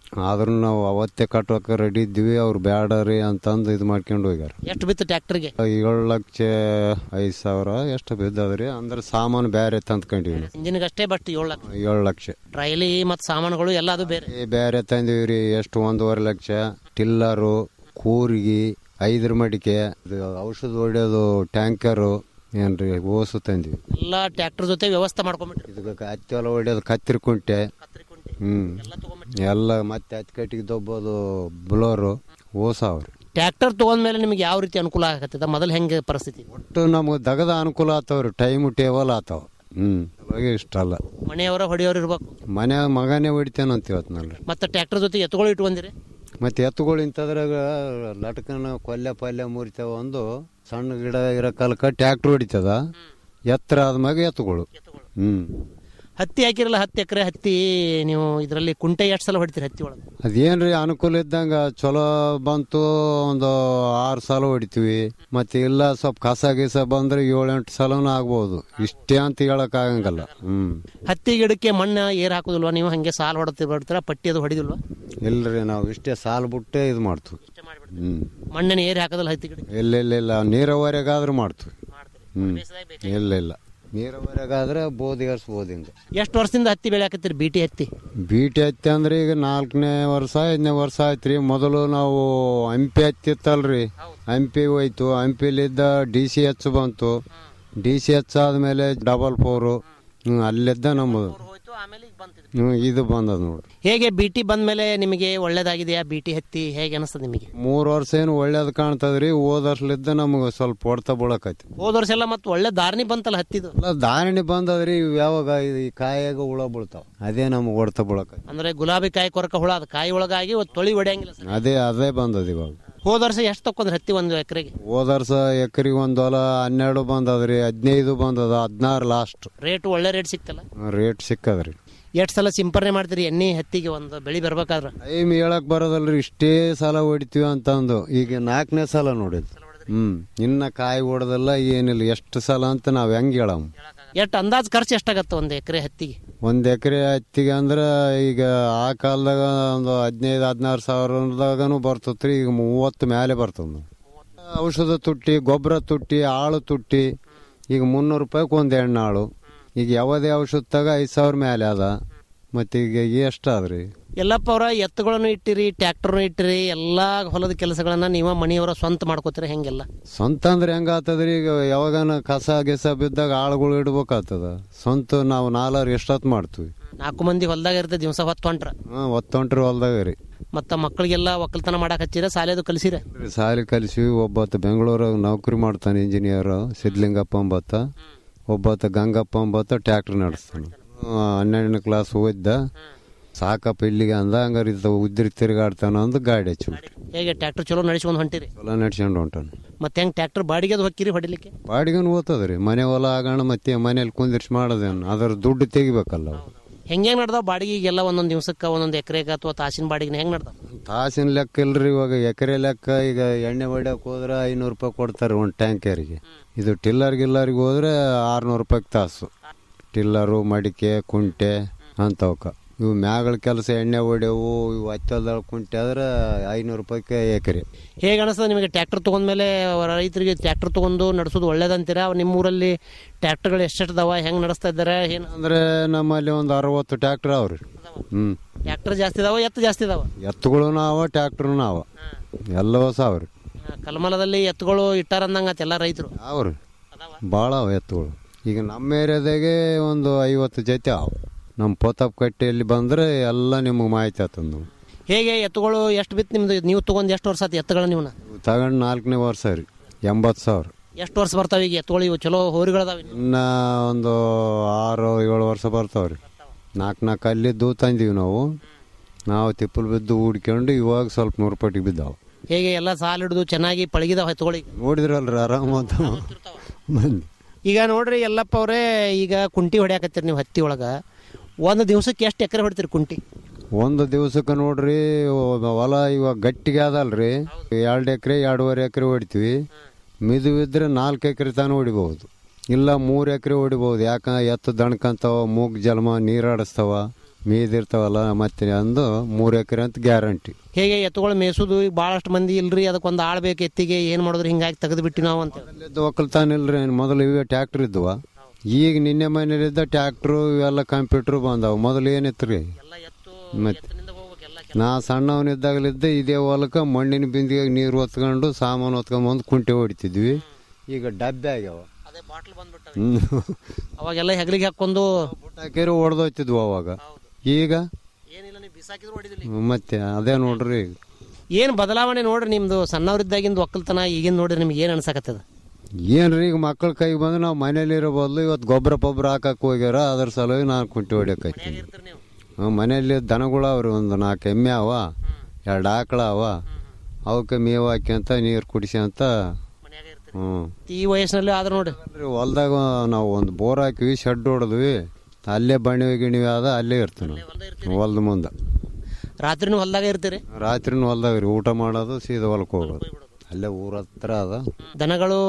S13: ಆದ್ರೂ ನಾವು ಅವತ್ತೇ ಕಟ್ಟೋಕೆ ರೆಡಿ ಇದ್ವಿ ಅವ್ರು ಬೇಡ ರೀ ಅಂತಂದು ಇದು ಮಾಡ್ಕೊಂಡು ಹೋಗ್ಯಾರ
S12: ಎಷ್ಟು ಬಿತ್ತು ಟ್ರ್ಯಾಕ್ಟರ್ಗೆ
S13: ಏಳು ಲಕ್ಷ ಐದು ಸಾವಿರ ಎಷ್ಟು ಬಿದ್ದದ್ರಿ ಅಂದ್ರೆ ಸಾಮಾನು ಬೇರೆ ತಂದ್ಕೊಂಡಿವಿ ನಾವು
S12: ಇಂಜಿನ್ಗೆ ಅಷ್ಟೇ ಬಟ್ ಏಳು ಲಕ್ಷ
S13: ಏಳು ಲಕ್ಷ
S12: ಟ್ರೈಲಿ ಮತ್ತು ಸಾಮಾನುಗಳು ಎಲ್ಲ ಅದು ಬೇರೆ
S13: ಈ ಬೇರೆ ತಂದಿವಿ ರೀ ಎಷ್ಟು ಒಂದೂವರೆ ಲಕ್ಷ ಟಿಲ್ಲರು ಕೂರ್ಗಿ ಐದ್ರ ಮಡಿಕೆ ಇದು ಔಷಧ ಹೊಡೆಯೋದು ಟ್ಯಾಂಕರು ಏನ್ರಿ ಓಸು ತಂದಿವಿ
S12: ಎಲ್ಲ ಟ್ರ್ಯಾಕ್ಟರ್ ಜೊತೆ ವ್ಯವಸ್ಥೆ ಮಾಡ್ಕೊಂಡ್ಬಿಟ್ರಿ
S13: ಇದಕ್ಕೆ ಹತ್ತಿ ಹೊಲ ಹೊಡೆಯೋದು ಕತ್ತಿರಿ ಕುಂಟೆ ಹ್ಮ್ ಎಲ್ಲ ಮತ್ತೆ ಹತ್ತಿ ಕಟ್ಟಿಗೆ ದೊಬ್ಬೋದು ಬ್ಲೋರು ಓಸ ಅವ್ರಿ
S12: ಟ್ರ್ಯಾಕ್ಟರ್ ತಗೊಂಡ್ಮೇಲೆ ನಿಮ್ಗೆ ಯಾವ ರೀತಿ ಅನುಕೂಲ ಆಗತ್ತದ ಮೊದಲು ಹೆಂಗೆ ಪರಿಸ್ಥಿತಿ
S13: ಒಟ್ಟು ನಮ್ಗೆ ದಗದ ಅನುಕೂಲ ಆತವ್ರಿ ಟೈಮ್ ಟೇಬಲ್ ಆತಾವ ಹ್ಮ್ ಅವಾಗ ಇಷ್ಟ ಅಲ್ಲ
S12: ಮನೆಯವರ ಹೊಡೆಯೋರು ಇರ್ಬೇಕು
S13: ಮನೆ ಮಗನೇ ಹೊಡಿತೇನೆ ಅಂತ ಇವತ್ನಲ್ರಿ
S12: ಮತ್ತೆ ಟ್ರ್ಯಾಕ್ಟರ್ ಜೊತೆ ಎತ್ತುಗಳು ಇಟ್ಕೊಂಡಿರಿ
S13: ಮತ್ತೆ ಎತ್ತುಗಳು ಇಂಥದ್ರಾಗ ಲಟ್ಕನ ಕೊಲ್ಲೆ ಪಲ್ಯ ಮುರಿತಾವ ಒಂದು ಸಣ್ಣ ಗಿಡ ಇರೋ ಕಾಲಕ್ಕ ಟ್ಯಾಕ್ಟ್ರ್ ಹೊಡಿತದ ಎತ್ತರ ಆದ್ಮ್ಯಾಗ ಎತ್ತುಗಳು ಹ್ಮ್
S12: ಹತ್ತಿ ಹಾಕಿರಲ್ಲ ಹತ್ತು ಎಕರೆ ಹತ್ತಿ ನೀವು ಇದರಲ್ಲಿ ಕುಂಟೆ ಎಷ್ಟು ಸಲ ಹೊಡಿತೀರಿ ಹತ್ತಿ ಒಳಗೆ
S13: ಅದೇನ್ರಿ ಅನುಕೂಲ ಇದ್ದಂಗ ಚಲೋ ಬಂತು ಒಂದು ಆರು ಸಲ ಹೊಡಿತೀವಿ ಮತ್ತೆ ಇಲ್ಲ ಸ್ವಲ್ಪ ಕಸ ಗೀಸ ಬಂದ್ರೆ ಏಳೆಂಟು ಸಲನೂ ಆಗ್ಬೋದು ಇಷ್ಟೇ ಅಂತ ಹೇಳಕ್ ಆಗಂಗಲ್ಲ ಹ್ಮ್
S12: ಹತ್ತಿ ಗಿಡಕ್ಕೆ ಮಣ್ಣು ಏರ್ ಹಾಕೋದಿಲ್ವಾ ನೀವು ಹಂಗೆ ಸಾಲ್ ಹೊಡತಿ ಬರ್ತೀರಾ ಪಟ್ಟಿ ಅದು ಹೊಡಿದಿಲ್ವಾ
S13: ಇಲ್ರಿ ನಾವು ಇಷ್ಟೇ ಸಾಲ್ ಬಿಟ್ಟೆ ಇದು ಮಾಡ್ತೀವಿ ಹ್ಮ್
S12: ಮಣ್ಣನ್ನು ಏರಿ ಹಾಕೋದಿಲ್ಲ ಹತ್ತಿ ಗಿಡಕ್ಕೆ
S13: ಇಲ್ಲ ಇಲ್ಲ ಇಲ್ಲ ನೀರಾವರಿಗಾದ್ರೂ ಮಾಡ್ತೀವಿ ಹ್ಮ್ ಇಲ್ಲ ಇಲ್ಲ ನೀರಾವರಿಗಾದ್ರೆ ಬೋದಿ ಹರಿಸ್ಬೋದು ಹಿಂಗೆ
S12: ಎಷ್ಟು ವರ್ಷದಿಂದ ಹತ್ತಿ ಬೆಳೆ ಹಾಕತ್ತೀರಿ ಬಿಟಿ ಹತ್ತಿ
S13: ಬೀಟಿ ಹತ್ತಿ ಅಂದ್ರೆ ಈಗ ನಾಲ್ಕನೇ ವರ್ಷ ಐದನೇ ವರ್ಷ ಆಯ್ತ್ರಿ ಮೊದಲು ನಾವು ಹಂಪಿ ಹತ್ತಿ ಇತ್ತಲ್ರಿ ಹಂಪಿ ಹೋಯ್ತು ಹಂಪಿಲಿದ್ದ ಡಿ ಸಿ ಎಚ್ ಬಂತು ಡಿ ಸಿ ಎಚ್ ಆದ್ಮೇಲೆ ಡಬಲ್ ಫೋರು ಹ್ಮ್ ಅಲ್ಲಿದ್ದ ನಮ್ಮದು ಹ್ಮ್ ಇದು ಬಂದದ ನೋಡ್ರಿ
S12: ಹೇಗೆ ಬಿಟಿ ಬಂದ್ಮೇಲೆ ನಿಮಗೆ ಒಳ್ಳೇದಾಗಿದೆಯಾ ಬಿಟಿ ಹತ್ತಿ ಹೇಗೆ ಅನಿಸ್ತದೆ ನಿಮಗೆ
S13: ಮೂರ್ ವರ್ಷ ಏನು ಒಳ್ಳೇದ್ ಕಾಣ್ತದ್ರಿ ಹೋದ ವರ್ಷಲಿದ್ದ ನಮ್ಗೆ ಸ್ವಲ್ಪ ಹೊಡ್ತ ಬೀಳಕೈತಿ
S12: ಹೋದ ವರ್ಷ ಎಲ್ಲ ಮತ್ತೆ ಒಳ್ಳೆ ಧಾರಣಿ ಬಂತಲ್ಲ ಹತ್ತಿದು
S13: ಎಲ್ಲ ಧಾರಣಿ ಬಂದದ್ರಿ ಇವ್ ಯಾವಾಗ ಇದು ಈ ಕಾಯಾಗ ಹುಳ ಬೀಳ್ತಾವ ಅದೇ ನಮ್ಗೆ ಹೊಡ್ತ ಬೀಳಕೈತಿ
S12: ಅಂದ್ರೆ ಗುಲಾಬಿ ಕಾಯಿ ಕೊರಕ ಹುಳ ಅದು ಕಾಯಿ ಒಳಗಾಗಿ ಒಂದು ತೊಳಿ ಹೊಡೆಯಂಗಿಲ್ಲ ಸರ್
S13: ಅದೇ ಅದೇ ಬಂದದ ಇವಾಗ
S12: ಹೋದ ವರ್ಷ ಎಷ್ಟು ತಕೊಂಡ್ರಿ ಹತ್ತಿ ಒಂದು ಎಕರೆಗೆ
S13: ಹೋದ ವರ್ಷ ಎಕರೆಗೆ ಒಂದು ಹೊಲ ಹನ್ನೆರಡು ಬಂದದ್ರಿ ಹದಿನೈದು ಬಂದದ ಹದಿನಾರು ಲಾಸ್ಟ್
S12: ರೇಟ್ ಒಳ್ಳೆ ರೇಟ್ ಸಿಕ್ತಲ್ಲ
S13: ರೇಟ್ ಸಿಕ್ಕದ್ರಿ
S12: ಎಷ್ಟು ಸಲ ಸಿಂಪರಣೆ ಮಾಡ್ತೀರಿ ಎಣ್ಣೆ ಹತ್ತಿಗೆ ಒಂದು ಬೆಳಿ ಬರ್ಬೇಕಾದ್ರೆ
S13: ಟೈಮ್ ಹೇಳಕ್ ಬರೋದಲ್ರಿ ಇಷ್ಟೇ ಸಲ ಹೊಡಿತೀವಿ ಅಂತಂದು ಈಗ ನಾಲ್ಕನೇ ಸಲ ನೋಡಿದ್ ಹ್ಮ್ ಇನ್ನ ಕಾಯಿ ಹೊಡೆದಲ್ಲ ಏನಿಲ್ಲ ಎಷ್ಟು ಸಲ ಅಂತ ನಾವ್ ಹೆಂಗ್ ಹೇಳಮ್
S12: ಎಷ್ಟು ಅಂದಾಜ್ ಖರ್ಚು ಎಷ್ಟಾಗತ್ತೆ ಒಂದು ಎಕರೆ ಹತ್ತಿಗೆ
S13: ಒಂದ್ ಎಕರೆ ಹತ್ತಿಗೆ ಅಂದ್ರ ಈಗ ಆ ಕಾಲದಾಗ ಒಂದು ಹದಿನೈದು ಹದಿನಾರು ಸಾವಿರದಾಗನು ಬರ್ತತ್ರಿ ಈಗ ಮೂವತ್ತು ಮೇಲೆ ಬರ್ತದ ಔಷಧ ತುಟ್ಟಿ ಗೊಬ್ಬರ ತುಟ್ಟಿ ಆಳು ತುಟ್ಟಿ ಈಗ ಮುನ್ನೂರು ರೂಪಾಯಿಗೆ ಒಂದು ಎಣ್ಣಾಳು ಈಗ ಯಾವುದೇ ಔಷಧ ತಗ ಐದು ಸಾವಿರ ಮೇಲೆ ಅದ ಮತ್ತೆ ಈಗ ಎಷ್ಟಾದ್ರಿ
S12: ಎಲ್ಲಪ್ಪ ಅವರ ಎತ್ತುಗಳನ್ನು ಇಟ್ಟಿರಿ ಟ್ರ್ಯಾಕ್ಟರ್ನು ಇಟ್ಟಿರಿ ಎಲ್ಲಾ ಹೊಲದ ಕೆಲಸಗಳನ್ನ ನೀವು ಮನೆಯವರ ಸ್ವಂತ ಮಾಡ್ಕೋತೀರ ಹೆಂಗೆಲ್ಲ
S13: ಸ್ವಂತ ಅಂದ್ರೆ ಹೆಂಗ ಆತದ್ರಿ ಈಗ ಯಾವಾಗನ ಕಸ ಗಿಸ ಬಿದ್ದಾಗ ಆಳುಗಳು ಇಡ್ಬೇಕಾಗ್ತದ ಸ್ವಂತ ನಾವು ನಾಲ್ವರು ಎಷ್ಟೊತ್ ಮಾಡ್ತೀವಿ
S12: ನಾಲ್ಕು ಮಂದಿ ಹೊಲದಾಗ ಇರ್ತದೆ ದಿವಸ ಹೊತ್ತು ಹೊಂಟ್ರ
S13: ಹಾ ಒತ್ತೊಂಟ್ರಿ ಹೊಲ್ದಾಗ ರೀ
S12: ಮತ್ತ ಮಕ್ಕಳಿಗೆಲ್ಲ ಒಕ್ಕಲ್ತನ ಮಾಡಕ್ ಹಚ್ಚಿರ ಸಾಲೇದು ಕಲಿಸಿರ
S13: ಸಾಲಿ ಕಲಿಸಿ ಒಬ್ಬತ್ತ ಬೆಂಗಳೂರಾಗ ನೌಕರಿ ಮಾಡ್ತಾನೆ ಇಂಜಿನಿಯರ್ ಸಿದ್ಲಿಂಗಪ್ಪ ಅಂಬತ್ತ ಒಬ್ಬತ್ತ ಗಂಗಪ್ಪ ಅಂಬತ್ತ ಟ್ಯಾಕ್ಟರ್ ನಡೆಸ್ತಾನೆ ಆ, ಹನ್ನೆರಡನೇ ಕ್ಲಾಸ್ ಓದಿದ್ದ ಸಾಕಪ್ಪ ಇಲ್ಲಿಗೆ ಅಂದ ಹಂಗಾರೆ ಇದು ಉದ್ರಿ ತಿರುಗಾಡ್ತಾನ ಅಂದು ಗಾಡಿ ಹಚ್ಚಿಬಿಟ್ರಿ
S12: ಹೇಗೆ ಟ್ರ್ಯಾಕ್ಟರ್ ಚಲೋ ನಡೆಸ್ಕೊಂಡು ಹೊಂಟಿರಿ
S13: ಹೊಲ ನಡ್ಸ್ಕೊಂಡು ಹೊಂಟಾನ
S12: ಮತ್ತೆ ಹೆಂಗ್ ಟ್ರ್ಯಾಕ್ಟರ್ ಬಾಡಿಗೆ ಅದು ಹೊಕ್ಕಿರಿ ಹೊಡಿಲಿಕ್ಕೆ
S13: ಬಾಡಿಗೆನು ಓದ್ತದ್ರಿ ಮನೆ ಹೊಲ ಆಗೋಣ ಮತ್ತೆ ಮನೇಲಿ ಕುಂದಿರ್ಸಿ ಮಾಡೋದೇನು ಅದ್ರ ದುಡ್ಡು ತೆಗಿಬೇಕಲ್ಲ ಅವು
S12: ಹೆಂಗೆ ನಡ್ದಾವ ಬಾಡಿಗೆಗೆಲ್ಲ ಒಂದೊಂದು ದಿವಸಕ್ಕೆ ಒಂದೊಂದು ಎಕರೆಗೆ ಅಥವಾ ತಾಸಿನ ಬಾಡಿಗೆ ಹೆಂಗ್ ನಡ್ದಾವ
S13: ತಾಸಿನ ಲೆಕ್ಕ ಇಲ್ರಿ ಇವಾಗ ಎಕರೆ ಲೆಕ್ಕ ಈಗ ಎಣ್ಣೆ ಹೊಡ್ಯಕ್ ಹೋದ್ರೆ ಐನೂರು ರೂಪಾಯಿ ಕೊಡ್ತಾರೆ ಒಂದು ಟ್ಯಾಂಕರಿಗೆ ಇದು ಟಿಲ್ಲರ್ ಗಿಲ್ಲರ್ಗೆ ಹೋದ್ರೆ ಆರ್ನೂರು ರೂಪಾಯಿಗೆ ತಾಸು ಟಿಲ್ಲರು ಮಡಿಕೆ ಕುಂಟೆ ಅಂತವಕ್ಕ ಇವು ಮ್ಯಾಗಳ ಕೆಲಸ ಎಣ್ಣೆ ಹೊಡೆವು ಇವು ಹತ್ತಲ್ದಾಗ ಕುಂಟೆ ಆದ್ರೆ ಐನೂರು ರೂಪಾಯಿಗೆ ಎಕರೆ
S12: ಹೇಗೆ ಅನಿಸ್ತದೆ ನಿಮಗೆ ಟ್ರ್ಯಾಕ್ಟರ್ ತಗೊಂಡ್ಮೇಲೆ ರೈತರಿಗೆ ಟ್ರ್ಯಾಕ್ಟರ್ ತಗೊಂಡು ನಡೆಸೋದು ಒಳ್ಳೇದಂತೀರಾ ನಿಮ್ಮ ಊರಲ್ಲಿ ಟ್ರ್ಯಾಕ್ಟರ್ಗಳು ಎಷ್ಟೆಷ್ಟದಾವ ಹೆಂಗ್ ನಡೆಸ್ತಾ ಇದ್ದಾರೆ ಏನು
S13: ಅಂದ್ರೆ ನಮ್ಮಲ್ಲಿ ಒಂದು ಅರವತ್ತು ಟ್ಯಾಕ್ಟರ್ ಅವ್ರಿ ಹ್ಮ್
S12: ಟ್ರ್ಯಾಕ್ಟರ್ ಜಾಸ್ತಿ ಇದಾವ ಎತ್ತು ಜಾಸ್ತಿ ಇದಾವ
S13: ಎತ್ತುಗಳು ನಾವ ಟ್ಯಾಕ್ಟ್ರು ನಾವ ಎಲ್ಲವೂ ಸಾವ್ರಿ
S12: ಕಲ್ಮಲದಲ್ಲಿ ಎತ್ತುಗಳು ಇಟ್ಟಾರಂದಂಗ ಎಲ್ಲ ರೈತರು
S13: ಅವ್ರಿ ಭಾಳ ಅವ ಎತ್ತುಗಳು ಈಗ ನಮ್ಮ ಏರಿಯಾದಾಗೆ ಒಂದು ಐವತ್ತು ಜೊತೆ ಅವು ನಮ್ಮ ಪೋತಪ್ ಕಟ್ಟೆಯಲ್ಲಿ ಬಂದ್ರೆ ಎಲ್ಲ ನಿಮಗೆ ಮಾಹಿತಿ ಆತದ ನಾವು
S12: ಹೇಗೆ ಎತ್ತುಗಳು ಎಷ್ಟು ಬಿತ್ತು ನಿಮ್ದು ನೀವು ತಗೊಂಡ್ ಎಷ್ಟು ವರ್ಷ ಆಯ್ತು ಎತ್ತುಗಳು ನೀವು
S13: ತಗೊಂಡು ನಾಲ್ಕನೇ ವರ್ಷ ರೀ ಎಂಬತ್ತು ಸಾವಿರ
S12: ಎಷ್ಟು ವರ್ಷ ಬರ್ತಾವ ಈಗ ಎತ್ತುಗಳು ಇವು ಚಲೋ ಹೋರಿಗಳದಾವ
S13: ಇನ್ನ ಒಂದು ಆರು ಏಳು ವರ್ಷ ಬರ್ತಾವ್ರಿ ನಾಲ್ಕು ನಾಲ್ಕು ಅಲ್ಲಿದ್ದು ತಂದೀವಿ ನಾವು ನಾವು ತಿಪ್ಪಲು ಬಿದ್ದು ಹೂಡ್ಕೊಂಡು ಇವಾಗ ಸ್ವಲ್ಪ ನೂರು ರೂಪಾಯಿಗೆ ಬಿದ್ದಾವ
S12: ಹೇಗೆ ಎಲ್ಲ ಸಾಲ ಹಿಡಿದು ಚೆನ್ನಾಗಿ ಪಳಗಿದಾವ ಎತ್ತುಗಳಿಗೆ
S13: ನೋಡಿದ್ರಲ್ರಿ ಆರಾಮ ಅಂತ ಮಂದಿ
S12: ಈಗ ನೋಡ್ರಿ ಎಲ್ಲಪ್ಪ ಅವರೇ ಈಗ ಕುಂಟಿ ಹೊಡ್ಯಾಕತ್ತೀರಿ ನೀವು ಹತ್ತಿ ಒಳಗ ಒಂದು ದಿವ್ಸಕ್ಕೆ ಎಷ್ಟು ಎಕರೆ ಹೊಡಿತೀರಿ ಕುಂಟಿ
S13: ಒಂದು ದಿವಸಕ್ಕೆ ನೋಡ್ರಿ ಒ- ಹೊಲ ಇವಾಗ ಗಟ್ಟಿಗೆ ಅದಲ್ರಿ ಎರಡು ಎಕರೆ ಎರಡೂವರೆ ಎಕರೆ ಹೊಡಿತೀವಿ ಮಿದು ಇದ್ರೆ ನಾಲ್ಕು ಎಕರೆ ತಾನು ಹೊಡಿಬಹುದು ಇಲ್ಲ ಮೂರು ಎಕರೆ ಹೊಡಿಬಹುದು ಯಾಕ ಎತ್ತು ದಣ್ಕಂತಾವ ಮೂಗ್ ಜಲ್ಮ ನೀರಾಡಿಸ್ತಾವ ಮೀದಿರ್ತಾವಲ್ಲ ಮತ್ತೆ ಅಂದು ಮೂರು ಎಕರೆ ಅಂತ ಗ್ಯಾರಂಟಿ
S12: ಹೇಗೆ ಎತ್ತುಗಳು ಮೇಯಿಸೋದು ಈಗ ಭಾಳಷ್ಟು ಮಂದಿ ಇಲ್ರಿ ಅದಕ್ಕೊಂದು ಆಳ್ ಬೇಕು ಎತ್ತಿಗೆ ಏನು ಮಾಡಿದ್ರು ಹಿಂಗಾಗಿ ತೆಗೆದು ಬಿಟ್ಟು ನಾವು ಅಂತ
S13: ಇದ್ದು ಒಕ್ಕಲ್ತಾನ ಇಲ್ರಿ ಮೊದಲು ಇವೇ ಟ್ಯಾಕ್ಟ್ರ್ ಇದ್ವ ಈಗ ನಿನ್ನೆ ಮನೇಲಿದ್ದ ಟ್ಯಾಕ್ಟ್ರು ಇವೆಲ್ಲ ಕಂಪ್ಯೂಟ್ರು ಬಂದವು ಮೊದಲು ಏನಿತ್ತು ರೀ ಮತ್ತೆ ನಾ ಸಣ್ಣವನಿದ್ದಾಗಲಿದ್ದ ಇದೇ ಹೊಲಕ್ಕೆ ಮಣ್ಣಿನ ಬಿಂದಿಗೆ ನೀರು ಹೊತ್ಕೊಂಡು ಸಾಮಾನು ಹೊತ್ಕೊಂಬಂದು ಕುಂಟೆ ಹೊಡಿತಿದ್ವಿ ಈಗ ಡಬ್ಬೆ ಆಗ್ಯಾವ ಹ್ಮ್.
S12: ಅವಾಗೆಲ್ಲ ಹೆಗಲಿಗೆ ಹಾಕೊಂಡು
S13: ಹಾಕಿರಿ ಹೊಡೆದೋಯ್ತಿದ್ವು ಅವಾಗ ಈಗ ಮತ್ತೆ ಅದೇ ನೋಡ್ರಿ
S12: ಏನು ಬದಲಾವಣೆ ನೋಡ್ರಿ ನಿಮ್ದು ಸಣ್ಣವರಿದ್ದಾಗಿಂದ ಒಕ್ಕಲ್ತನ ಈಗಿನ ನೋಡ್ರಿ ನಿಮ್ಗೆ ಏನು ಅನ್ಸಕತ್ತದ
S13: ಏನ್ರಿ ಈಗ ಮಕ್ಕಳ ಕೈಗೆ ಬಂದು ನಾವು ಮನೇಲಿ ಇರೋ ಬದಲು ಇವತ್ತು ಗೊಬ್ಬರ ಪೊಬ್ಬರ ಹಾಕಕ್ ಹೋಗ್ಯಾರ ಅದ್ರ ಸಲುವಾಗಿ ನಾನು ಕುಂಟಿ ಹೊಡಿಯಕೈತೀನಿ ಹ್ಮ್, ಮನೆಯಲ್ಲಿ ದನಗಳು ಅವ್ರಿ ಒಂದು ನಾಲ್ಕು ಎಮ್ಮೆ ಅವ ಎರಡು ಆಕಳ ಅವ ಅವಕ್ಕೆ ಮೇವು ಹಾಕ್ಯಂತ ನೀರು ಕುಡಿಸ್ಯಂತ ಹ್ಞೂ
S12: ಈ ವಯಸ್ಸಿನಲ್ಲಿ ಆದ್ರೆ ನೋಡ್ರಿ
S13: ಹೊಲ್ದಾಗ ನಾವು ಒಂದು ಬೋರ್ ಹಾಕಿವಿ ಶೆಡ್ ಹೊಡೆದ್ವಿ ಅಲ್ಲೇ ಬಣಿವೆ ಗಿಣಿವೆ ಆದ ಅಲ್ಲೇ ಇರ್ತೀವಿ ನಾವು ಹೊಲ್ದ ಮುಂದೆ
S12: ರಾತ್ರಿನೂ ಹೊಲ್ದಾಗ ಇರ್ತೀರಿ
S13: ರಾತ್ರಿನೂ ಹೊಲ್ದಾಗ ರೀ ಊಟ ಮಾಡೋದು ಸೀದಾ ಹೊಲಕ್ಕೆ ಹೋಗೋದು ಅಲ್ಲೇ ಊರ ಹತ್ರ ಅದ
S12: ದನಗಳು